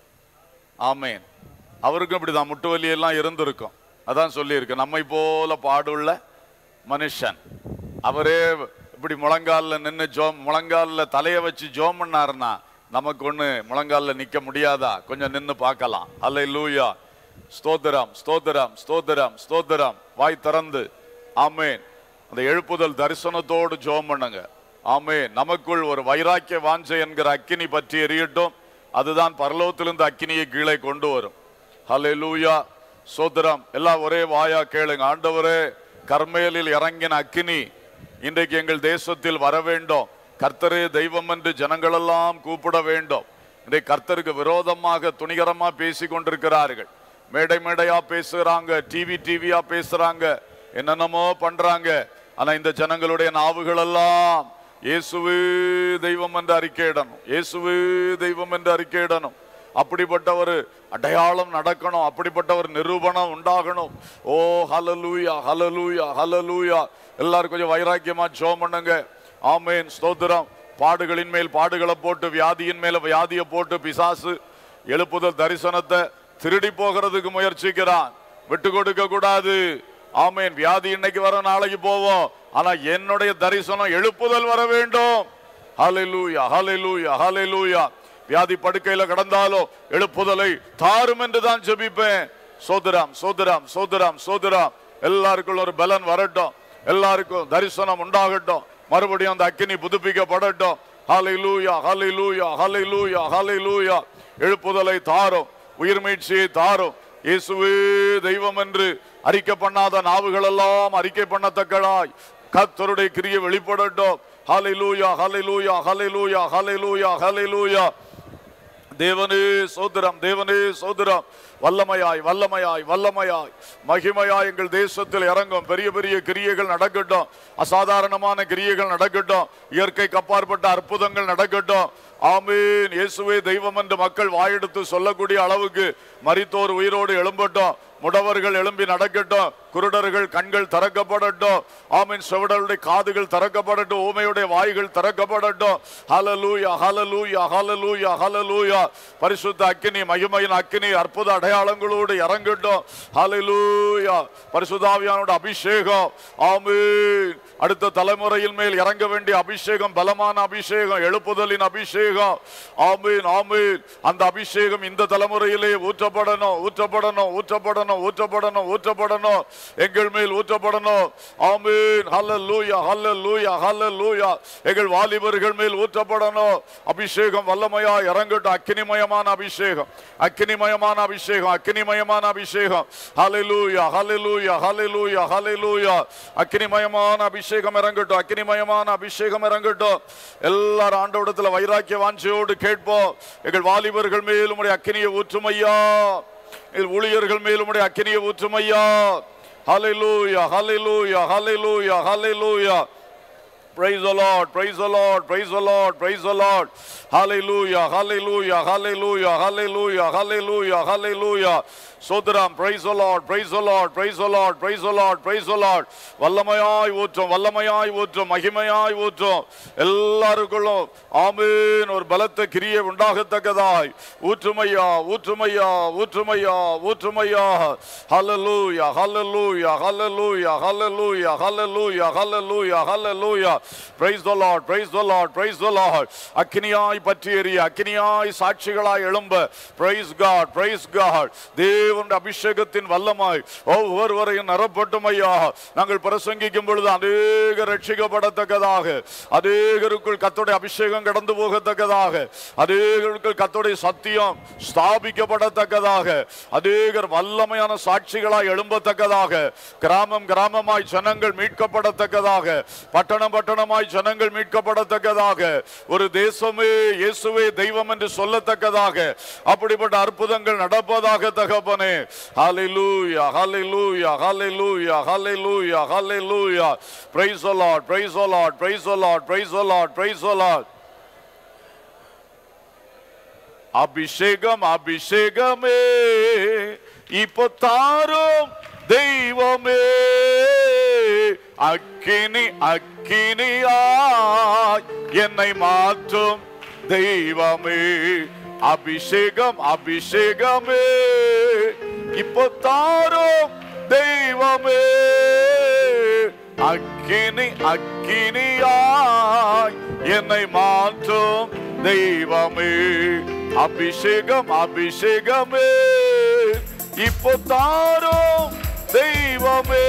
ஆமேன் அவருக்கும் இப்படிதான் முட்டு வலி எல்லாம் இருந்திருக்கும் அதான் சொல்லியிருக்கு நம்மை போல பாடுள்ள மனுஷன் அவரே இப்படி முழங்கால்ல நின்னு ஜோம் முழங்கால்ல தலைய வச்சு ஜோம் பண்ணாருன்னா நமக்கு ஒண்ணு முழங்கால்ல நிக்க முடியாதா கொஞ்சம் நின்னு பார்க்கலாம் அல்ல லூயா ஸ்தோத்திரம் ஸ்தோத்திரம் ஸ்தோத்திரம் ஸ்தோத்திரம் வாய் திறந்து ஆமேன் அந்த எழுப்புதல் தரிசனத்தோடு ஜோம் பண்ணுங்க ஆமே நமக்குள் ஒரு வைராக்கிய வாஞ்சை என்கிற அக்கினி பற்றி எரியட்டும் அதுதான் பரலோகத்திலிருந்து அக்கினியை கீழே கொண்டு வரும் ஹalleluya சோதரம் எல்லாம் ஒரே வாயா கேளுங்க ஆண்டவரே கர்மேலில் இறங்கின அக்கினி இன்றைக்கு எங்கள் தேசத்தில் வர வேண்டும் கர்த்தரே தெய்வம் என்று ஜனங்களெல்லாம் கூப்பிட வேண்டும் இன்றைக்கு கர்த்தருக்கு விரோதமாக துணிகரமா பேசி கொண்டிருக்கிறார்கள் மேடை மேடையா பேசுறாங்க டிவி டிவியா பேசுறாங்க என்னென்னமோ பண்றாங்க ஆனா இந்த ஜனங்களுடைய நாவுகள் எல்லாம் இயேசுவே தெய்வம் என்று அறிக்கையிடணும் இயேசுவே தெய்வம் என்று அறிக்கையிடணும் அப்படிப்பட்ட ஒரு அடையாளம் நடக்கணும் அப்படிப்பட்ட ஒரு நிரூபணம் உண்டாகணும் ஓ ஹலலூயா ஹலலூயா ஹலலூயா எல்லாரும் கொஞ்சம் வைராக்கியமா ஜோம் பண்ணுங்க ஆமேன் ஸ்தோத்திரம் பாடுகளின் மேல் பாடுகளை போட்டு வியாதியின் மேல வியாதியை போட்டு பிசாசு எழுப்புதல் தரிசனத்தை திருடி போகிறதுக்கு முயற்சிக்கிறான் விட்டு கொடுக்க கூடாது ஆமேன் வியாதி இன்னைக்கு வர நாளைக்கு போவோம் ஆனா என்னுடைய தரிசனம் எழுப்புதல் வர வேண்டும் ஹalleluya ஹalleluya ஹalleluya வியாதி படுக்கையில கடந்தாலோ எழுப்புதலை தாரும் என்று தான் ஜெபிப்பேன் சோதராம் சோதராம் சோதராம் சோதராம் எல்லாருக்கும் ஒரு பலன் வரட்டும் எல்லாருக்கும் தரிசனம் உண்டாகட்டும் மறுபடியும் அந்த அக்கினி புதுப்பிக்கப்படட்டும் ஹalleluya ஹalleluya ஹalleluya ஹalleluya எழுப்புதலை தாரும் உயிர் மீட்சியை தாரும் இயேசுவே தெய்வம் என்று அறிக்கை பண்ணாத நாவுகள் எல்லாம் அறிக்கை பண்ணத்தக்கதாய் கர்த்தருடைய கிரியை வெளிப்படட்டும் ஹalleluya ஹalleluya ஹalleluya ஹalleluya ஹalleluya தேவனே சோதரம் தேவனே சோதரம் வல்லமையாய் வல்லமையாய் வல்லமையாய் மகிமையாய் எங்கள் தேசத்தில் இறங்கும் பெரிய பெரிய கிரியைகள் நடக்கட்டும் அசாதாரணமான கிரியைகள் நடக்கட்டும் இயற்கைக்கு அப்பாற்பட்ட அற்புதங்கள் நடக்கட்டும் ஆமீன் இயேசுவே தெய்வம் என்று மக்கள் வாயெடுத்து சொல்லக்கூடிய அளவுக்கு மரித்தோர் உயிரோடு எழும்பட்டும் முடவர்கள் எழும்பி நடக்கட்டும் குருடர்கள் கண்கள் திறக்கப்படட்டும் ஆமீன் செவிடருடைய காதுகள் திறக்கப்படட்டும் ஊமையுடைய வாய்கள் திறக்கப்படட்டும் ஹalleluya ஹalleluya ஹalleluya ஹalleluya பரிசுத்த அக்கினி மகிமையின் அக்கினி அற்புத அடையாளங்களோடு இறங்கட்டும் ஹalleluya பரிசுத்தாவியானோட அபிஷேகம் ஆமீன் அடுத்த தலைமுறையின் மேல் இறங்க வேண்டிய அபிஷேகம் பலமான அபிஷேகம் எழுப்புதலின் அபிஷேகம் ஆமீன் ஆமீன் அந்த அபிஷேகம் இந்த தலைமுறையிலே ஊற்றப்படணும் ஊற்றப்படணும் ஊற்றப்படணும் ஊற்றப்படணும் ஊற்றப்படணும் எங்கள் மேல் ஊற்றப்படணும் ஆமீன் ஹalleluya ஹalleluya ஹalleluya எங்கள் வாலிபர்கள் மேல் ஊற்றப்படணும் அபிஷேகம் வல்லமையா இறங்கட்டும் அக்கினிமயமான அபிஷேகம் அக்கினிமயமான அபிஷேகம் அக்கினிமயமான அபிஷேகம் ஹalleluya ஹalleluya ஹalleluya ஹalleluya அக்கினிமயமான அபிஷேகம் இறங்கட்டும் அக்கினிமயமான அபிஷேகம் இறங்கட்டும் எல்லாரும் ஆண்டவடத்துல வைராக்கிய வாஞ்சையோடு கேட்போம் எங்கள் வாலிபர்கள் மேல் உம்முடைய அக்கினியை ஊற்றுமையா எங்கள் ஊழியர்கள் மேல் உம்முடைய அக்கினியை ஊற்றுமையா ஹalleluya ஹalleluya ஹalleluya ஹalleluya Praise the Lord, praise the Lord, praise the Lord, praise the Lord. Hallelujah, hallelujah, hallelujah, hallelujah, hallelujah, hallelujah. சோதரம் praise the Lord, praise the Lord, praise the Lord, praise the Lord, praise the Lord. வல்லமையாய் ஊற்றும் வல்லமையாய் ஊற்றும் மகிமையாய் ஊற்றும் எல்லாருக்குள்ளும் ஆமீன் ஒரு பலத்த கிரியை உண்டாகத்தக்கதாய் ஊற்றுமையா ஊற்றுமையா ஊற்றுமையா ஊற்றுமையா ஹalleluya hallelujah hallelujah hallelujah hallelujah hallelujah hallelujah praise the lord praise the lord praise the lord அக்கினியாய் பற்றி எரிய அக்கினியாய் சாட்சிகளாய் எழும்ப praise god praise god தேவனுடைய அபிஷேகத்தின் வல்லமாய் ஒவ்வொருவரையும் நிரப்பட்டும் ஐயா நாங்கள் பிரசங்கிக்கும் பொழுது அநேக ரட்சிக்கப்படத்தக்கதாக அநேகருக்குள் கத்தோடைய அபிஷேகம் கடந்து போகத்தக்கதாக அநேகருக்குள் கத்தோடைய சத்தியம் ஸ்தாபிக்கப்படத்தக்கதாக அநேகர் வல்லமையான சாட்சிகளாய் எழும்பத்தக்கதாக கிராமம் கிராமமாய் ஜனங்கள் மீட்கப்படத்தக்கதாக பட்டணம் பட்டணமாய் ஜனங்கள் மீட்கப்படத்தக்கதாக ஒரு தேசமே இயேசுவே தெய்வம் என்று சொல்லத்தக்கதாக அப்படிப்பட்ட அற்புதங்கள் நடப்பதாக தகப்பனே ஹalleluya hallelujah hallelujah hallelujah hallelujah praise the lord praise the lord praise the lord praise the lord praise the lord அபிஷேகம் அபிஷேகமே இப்போ தாரும் தெய்வமே அக்கினி அக்கினியாய் என்னை மாற்றும் தெய்வமே அபிஷேகம் அபிஷேகமே இப்போ தாரும் தெய்வமே அக்கினி அக்கினியாய் என்னை மாற்றும் தெய்வமே அபிஷேகம் அபிஷேகமே இப்போ தாரும் தெய்வமே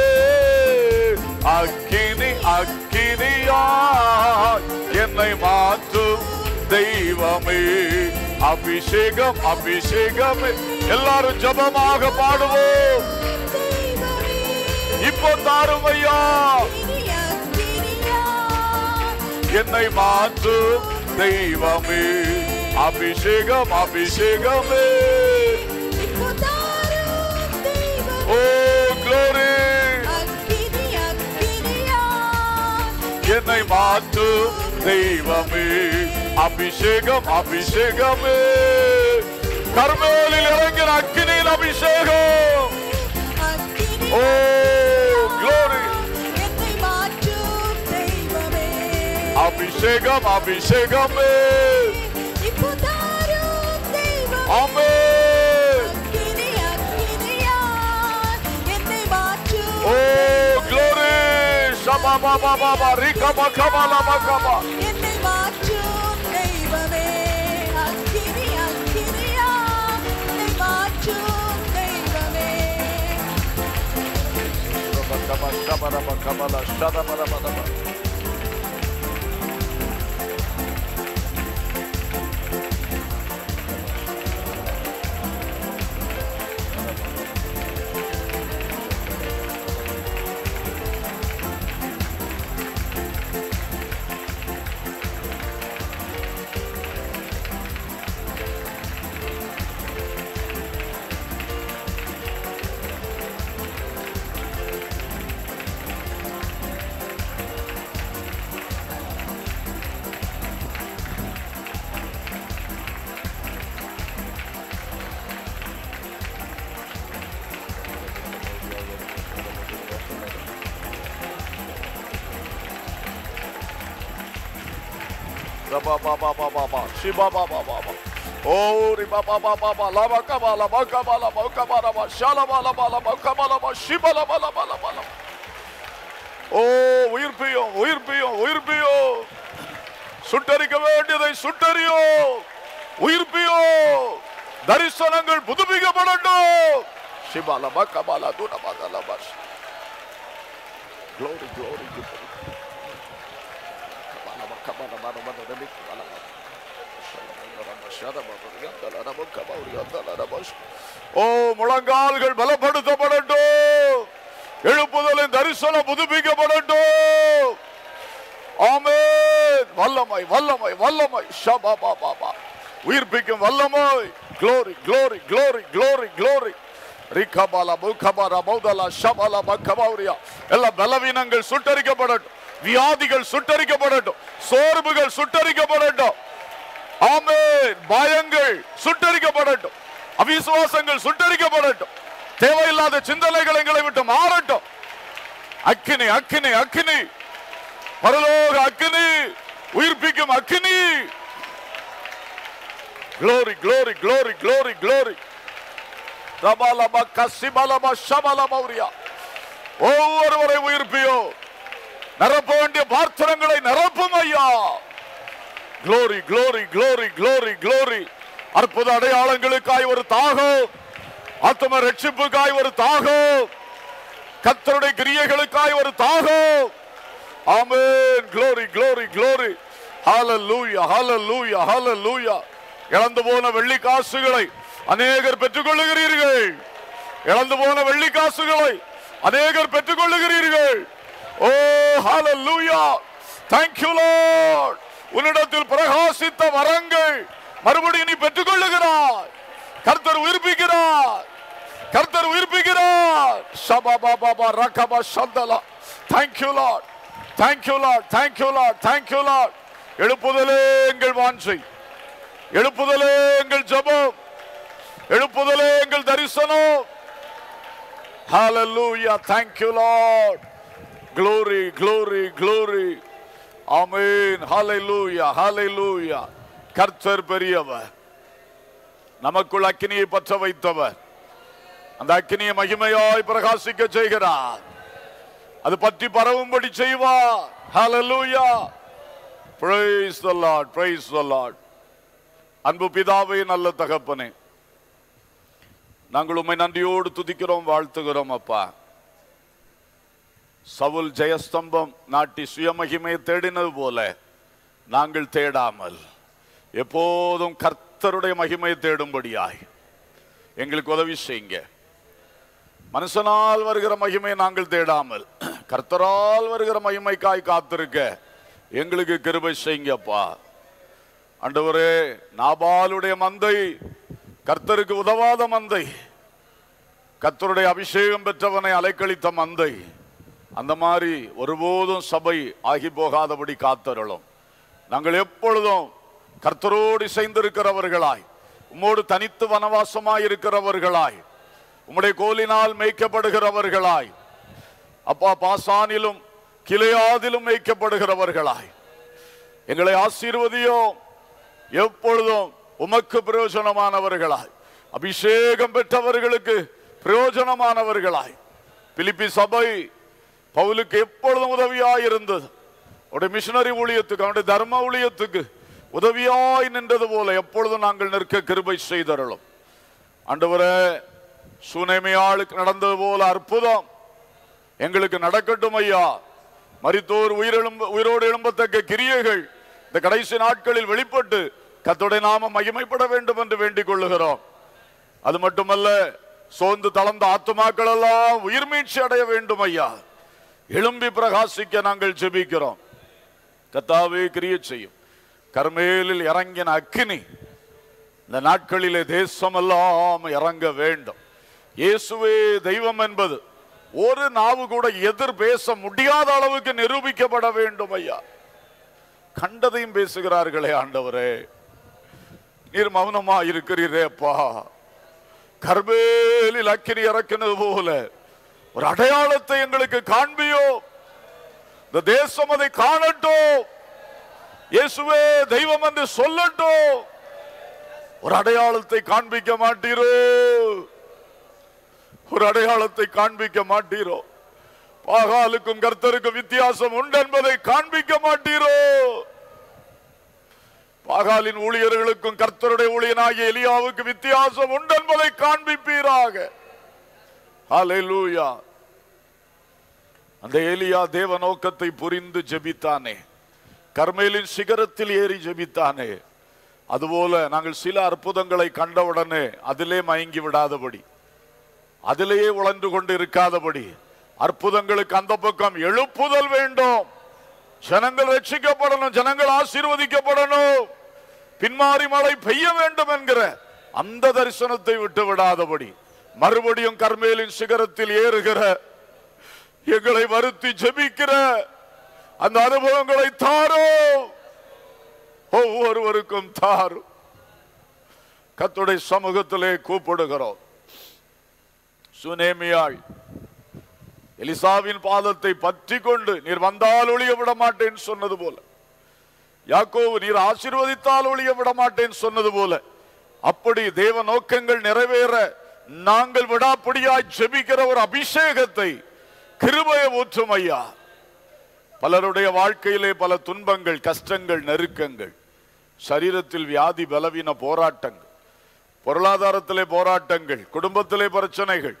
அக்கினி அக்கினியாய் என்னை மாற்றும் தெய்வமே அபிஷேகம் அபிஷேகம் எல்லாரும் ஜபமாக பாடுவோம் இப்போ தாரும் ஐயா என்னை மாற்றும் தெய்வமே அபிஷேகம் அபிஷேகமே ஓ glory என்னை மாற்றும் தெய்வமே அபிஷேகம் அபிஷேகமே கர்மேலில் இறங்கின அக்கினியின் அபிஷேகம் ஓ glory அபிஷேகம் அபிஷேகமே ஆமே ஓ glory ஷபா பாபா பாபா ரிகா பகா பாலா பகா பா என்னை மாற்றும் தெய்வமே அக்கினி அக்கினியா என்னை மாற்றும் தெய்வமே Kaba, kaba, raba, kaba, la, shada, bara, bara, bara. Raba, ba, ba, ba, ba, ba. Shiba, ba, ba, ba, ba. Oh, riba, ba, ba, ba, ba. Laba, kaba, laba, kaba, laba, kaba, laba. Shalaba, laba, laba, kaba, laba. Shiba, laba, laba, laba, laba. Oh, உயிர்ப்பியும் உயிர்ப்பியும் உயிர்ப்பியும் சுட்டரிக்க வேண்டியதை சுட்டறியோ உயிர்ப்பியோ தரிசனங்கள் புதுப்பிக்கப்படட்டும் சிபாலபா கபாலா தூணபாதா லபாஷ் Glory, glory, glory. Kabalaba, kabalaba, raba, raba, kabalaba. Shalaba, shadaba, raba, raba, kabalaba, raba, raba. ஓ முழங்கால்கள் பலப்படுத்தப்படட்டும் எழுப்புதலின் தரிசனம் புதுப்பிக்கப்படட்டும் ஆமென் வல்லமை வல்லமை வல்லமை ஷபா பா பா பா உயிர்ப்பிக்கும் வல்லமை glory glory glory glory glory ரிகபாலா முகபாரா மௌதலா ஷபாலா மகபௌரியா எல்லா பலவீனங்கள் சுட்டரிக்கப்படட்டும் வியாதிகள் சுட்டரிக்கப்படட்டும் சோர்வுகள் சுட்டரிக்கப்படட்டும் ஆமென் பயங்கள் சுட்டரிக்கப்படட்டும் அவிசுவாசங்கள் சுட்டரிக்கப்படட்டும் தேவையில்லாத சிந்தனைகள் எங்களை விட்டு மாறட்டும் அக்கினி அக்கினி அக்கினி பரலோக அக்கினி உயிர்ப்பிக்கும் அக்கினி glory glory glory glory glory ரபாலபா கசிபலபா ஷபலபௌரியா ஒவ்வொருவரை உயிர்ப்பியோ நிரப்ப வேண்டிய பாத்திரங்களை நிரப்பும் ஐயா glory glory glory glory glory அற்புத அடையாளங்களுக்காய் ஒரு தாகம் ஆத்ம ரட்சிப்புக்காய் ஒரு தாகம் கத்தருடைய கிரியைகளுக்காய் ஒரு தாகம் ஆமென் glory glory glory hallelujah hallelujah hallelujah இழந்து போன வெள்ளி காசுகளை அநேகர் பெற்றுக் கொள்ளுகிறீர்கள் இழந்து போன வெள்ளி காசுகளை அநேகர் பெற்றுக் கொள்ளுகிறீர்கள் ஓ hallelujah thank you lord உன்னிடத்தில் பிரகாசித்த வரங்கள் மறுபடியும் நீ பெற்றுக் கொள்ளுகிறாய் கர்த்தர் உயிர்ப்பிக்கிறார் கர்த்தர் உயிர்ப்பிக்கிறார் ஷபா பாபா பா ரகபா சந்தலா thank you lord thank you lord thank you lord thank you lord எழுப்புதலே எங்கள் வாஞ்சை எழுப்புதலே எங்கள் ஜெபம் எழுப்புதலே எங்கள் தரிசனம் hallelujah thank you lord glory glory glory amen hallelujah hallelujah கர்த்தர் பெரியவர் நமக்குள் அக்கினியை பற்ற வைத்தவர் அந்த அக்கினியை மகிமையாய் பிரகாசிக்க செய்கிறார் அது பற்றி பரவும்படி செய்வார் hallelujah praise the lord praise the lord அன்பு பிதாவே நல்ல தகப்பனே நாங்கள் உம்மை நன்றியோடு துதிக்கிறோம் வாழ்த்துகிறோம் அப்பா சவுல் ஜெயஸ்தம்பம் நாட்டி சுயமகிமையை தேடினது போல நாங்கள் தேடாமல் எப்போதும் கர்த்த கர்த்தருடைய மகிமையை தேடும்படியாய் எங்களுக்கு உதவி செய்யுங்க மனுஷனால் வருகிற மகிமையை நாங்கள் தேடாமல் கர்த்தரால் வருகிற மகிமைக்காய் காத்திருக்க எங்களுக்கு கிருபை செய்யுங்கப்பா ஆண்டவரே நாபாலுடைய மந்தை கர்த்தருக்கு உதவாத மந்தை கர்த்தருடைய அபிஷேகம் பெற்றவனை அலைக்கழித்த மந்தை அந்த மாதிரி ஒருபோதும் சபை ஆகி போகாதபடி காத்தருளும் நாங்கள் எப்பொழுதும் கர்த்தரோடு இசைந்திருக்கிறவர்களாய் உம்மோடு தனித்து வனவாசமாய் இருக்கிறவர்களாய் உம்முடைய கோலினால் மேய்க்கப்படுகிறவர்களாய் அப்பா பாசானிலும் கிளையாதிலும் மேய்க்கப்படுகிறவர்களாய் எங்களை ஆசீர்வதியோ எப்பொழுதும் உமக்கு பிரயோஜனமானவர்களாய் அபிஷேகம் பெற்றவர்களுக்கு பிரயோஜனமானவர்களாய் பிலிப்பி சபை பவுலுக்கு எப்பொழுதும் உதவியாய் இருந்தது அவருடைய மிஷனரி ஊழியத்துக்கு அவருடைய தர்ம ஊழியத்துக்கு உதவியாய் நின்றது போல எப்பொழுதும் நாங்கள் நிற்க கிருபை செய்தருளும் ஆண்டவரே சுனேமியாளுக்கு நடந்தது போல அற்புதம் எங்களுக்கு நடக்கட்டும் ஐயா மரித்தோர் உயிரெழும்ப உயிரோடு எழும்பத்தக்க கிரியைகள் இந்த கடைசி நாட்களில் வெளிப்பட்டு கத்தோடைய நாம மகிமைப்பட வேண்டும் என்று வேண்டிக் கொள்ளுகிறோம் அது மட்டுமல்ல சோர்ந்து தளர்ந்த ஆத்துமாக்கள் எல்லாம் உயிர் மீட்சி அடைய வேண்டும் ஐயா எழும்பி பிரகாசிக்க நாங்கள் ஜெபிக்கிறோம் கத்தாவே கிரிய செய்யும் கர்மேலில் இறங்கின அக்கினி இந்த நாட்களிலே தேசமெல்லாம் இறங்க வேண்டும் இயேசுவே தெய்வம் என்பது ஒரு நாவு கூட எதிர் பேச முடியாத அளவுக்கு நிரூபிக்கப்பட வேண்டும் ஐயா கண்டதையும் பேசுகிறார்களே ஆண்டவரே நீர் மௌனமா இருக்கிறீரே அப்பா கர்மேலில் அக்கினி இறக்கினது போல ஒரு அடையாளத்தை எங்களுக்கு காண்பியோ இந்த தேசம் அதை காணட்டும் இயேசுவே தெய்வம் என்று சொல்லட்டும் ஒரு அடையாளத்தை காண்பிக்க மாட்டீரோ ஒரு அடையாளத்தை காண்பிக்க மாட்டீரோ பாகாலுக்கும் கர்த்தருக்கும் வித்தியாசம் உண்டு என்பதை காண்பிக்க மாட்டீரோ பாகாலின் ஊழியர்களுக்கும் கர்த்தருடைய ஊழியனாகிய எலியாவுக்கு வித்தியாசம் உண்டு என்பதை காண்பிப்பீராக ஹalleluya அந்த எலியா தேவ நோக்கத்தை புரிந்து ஜெபித்தானே கர்மேலின் சிகரத்தில் ஏறி ஜெபித்தானே அதுபோல நாங்கள் சில அற்புதங்களை கண்டவுடனே அதிலே மயங்கி விடாதபடி அதிலேயே உழன்று கொண்டு இருக்காதபடி அற்புதங்களுக்கு அந்த பக்கம் எழுப்புதல் வேண்டும் ஜனங்கள் ரட்சிக்கப்படணும் ஜனங்கள் ஆசீர்வதிக்கப்படணும் பின்மாறி மழை பெய்ய வேண்டும் என்கிற அந்த தரிசனத்தை விட்டு விடாதபடி மறுபடியும் கர்மேலின் சிகரத்தில் ஏறுகிற எங்களை வருத்தி ஜெபிக்கிற அந்த அனுபவங்களை தாரோ ஒவ்வொருவருக்கும் தாரும் கத்துடைய சமூகத்திலே கூப்பிடுகிறோம் சுனேமியாள் எலிசாவின் பாதத்தை பற்றி கொண்டு நீர் வந்தால் ஒளிய விட மாட்டேன் சொன்னது போல யாக்கோவு நீர் ஆசீர்வதித்தால் ஒளிய விட மாட்டேன் சொன்னது போல அப்படி தேவ நோக்கங்கள் நிறைவேற நாங்கள் விடாப்பிடியாய் ஜெபிக்கிற ஒரு அபிஷேகத்தை கிருபைய ஊற்றும் ஐயா பலருடைய வாழ்க்கையிலே பல துன்பங்கள் கஷ்டங்கள் நெருக்கங்கள் சரீரத்தில் வியாதி பலவீன போராட்டங்கள் பொருளாதாரத்திலே போராட்டங்கள் குடும்பத்திலே பிரச்சனைகள்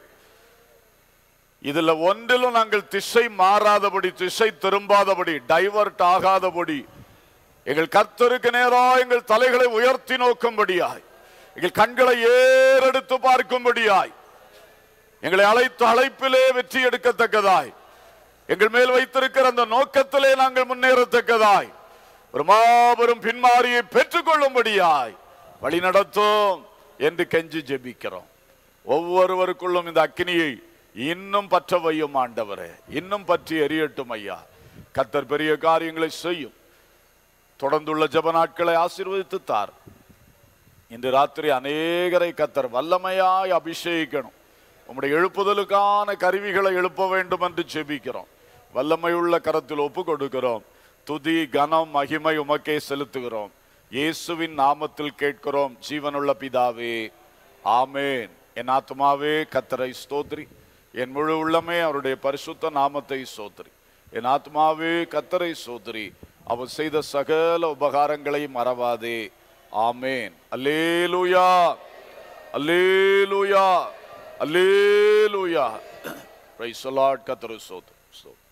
இதுல ஒன்றிலும் நாங்கள் திசை மாறாதபடி திசை திரும்பாதபடி டைவர்ட் ஆகாதபடி எங்கள் கர்த்தருக்கு நேரா எங்கள் தலைகளை உயர்த்தி நோக்கும்படியாய் எங்கள் கண்களை ஏறெடுத்து பார்க்கும்படியாய் எங்களை அழைத்து அழைப்பிலே வெற்றி எடுக்கத்தக்கதாய் எங்கள் மேல் வைத்திருக்கிற அந்த நோக்கத்திலே நாங்கள் முன்னேறத்தக்கதாய் ஒரு மாபெரும் பின்மாரியை பெற்றுக்கொள்ளும்படியாய் வழி நடத்தும் என்று கெஞ்சி ஜெபிக்கிறோம் ஒவ்வொருவருக்குள்ளும் இந்த அக்கினியை இன்னும் பற்ற வையும் ஆண்டவரே இன்னும் பற்றி எரியட்டும் ஐயா கத்தர் பெரிய காரியங்களை செய்யும் தொடர்ந்துள்ள ஜெப நாட்களை ஆசீர்வதித்து தார் இன்று ராத்திரி அநேகரை கத்தர் வல்லமையாய் அபிஷேகிக்கணும் உம்முடைய எழுப்புதலுக்கான கருவிகளை எழுப்ப வேண்டும் என்று ஜெபிக்கிறோம் வல்லமையுள்ள கரத்தில் ஒப்பு கொடுக்கிறோம் துதி கனம் மகிமை உமக்கே செலுத்துகிறோம் இயேசுவின் நாமத்தில் கேட்கிறோம் ஜீவனுள்ள பிதாவே ஆமேன் என் ஆத்மாவே கத்தரை ஸ்தோத்ரி என் முழு உள்ளமே அவருடைய பரிசுத்த நாமத்தை சோத்ரி என் ஆத்மாவே கத்தரை சோத்ரி அவர் செய்த சகல உபகாரங்களையும் மறவாதே ஆமேன் அல்லேலூயா அல்லேலூயா அல்லேலூயா பிரைஸ் லார்ட் கத்தரை சோத்ரி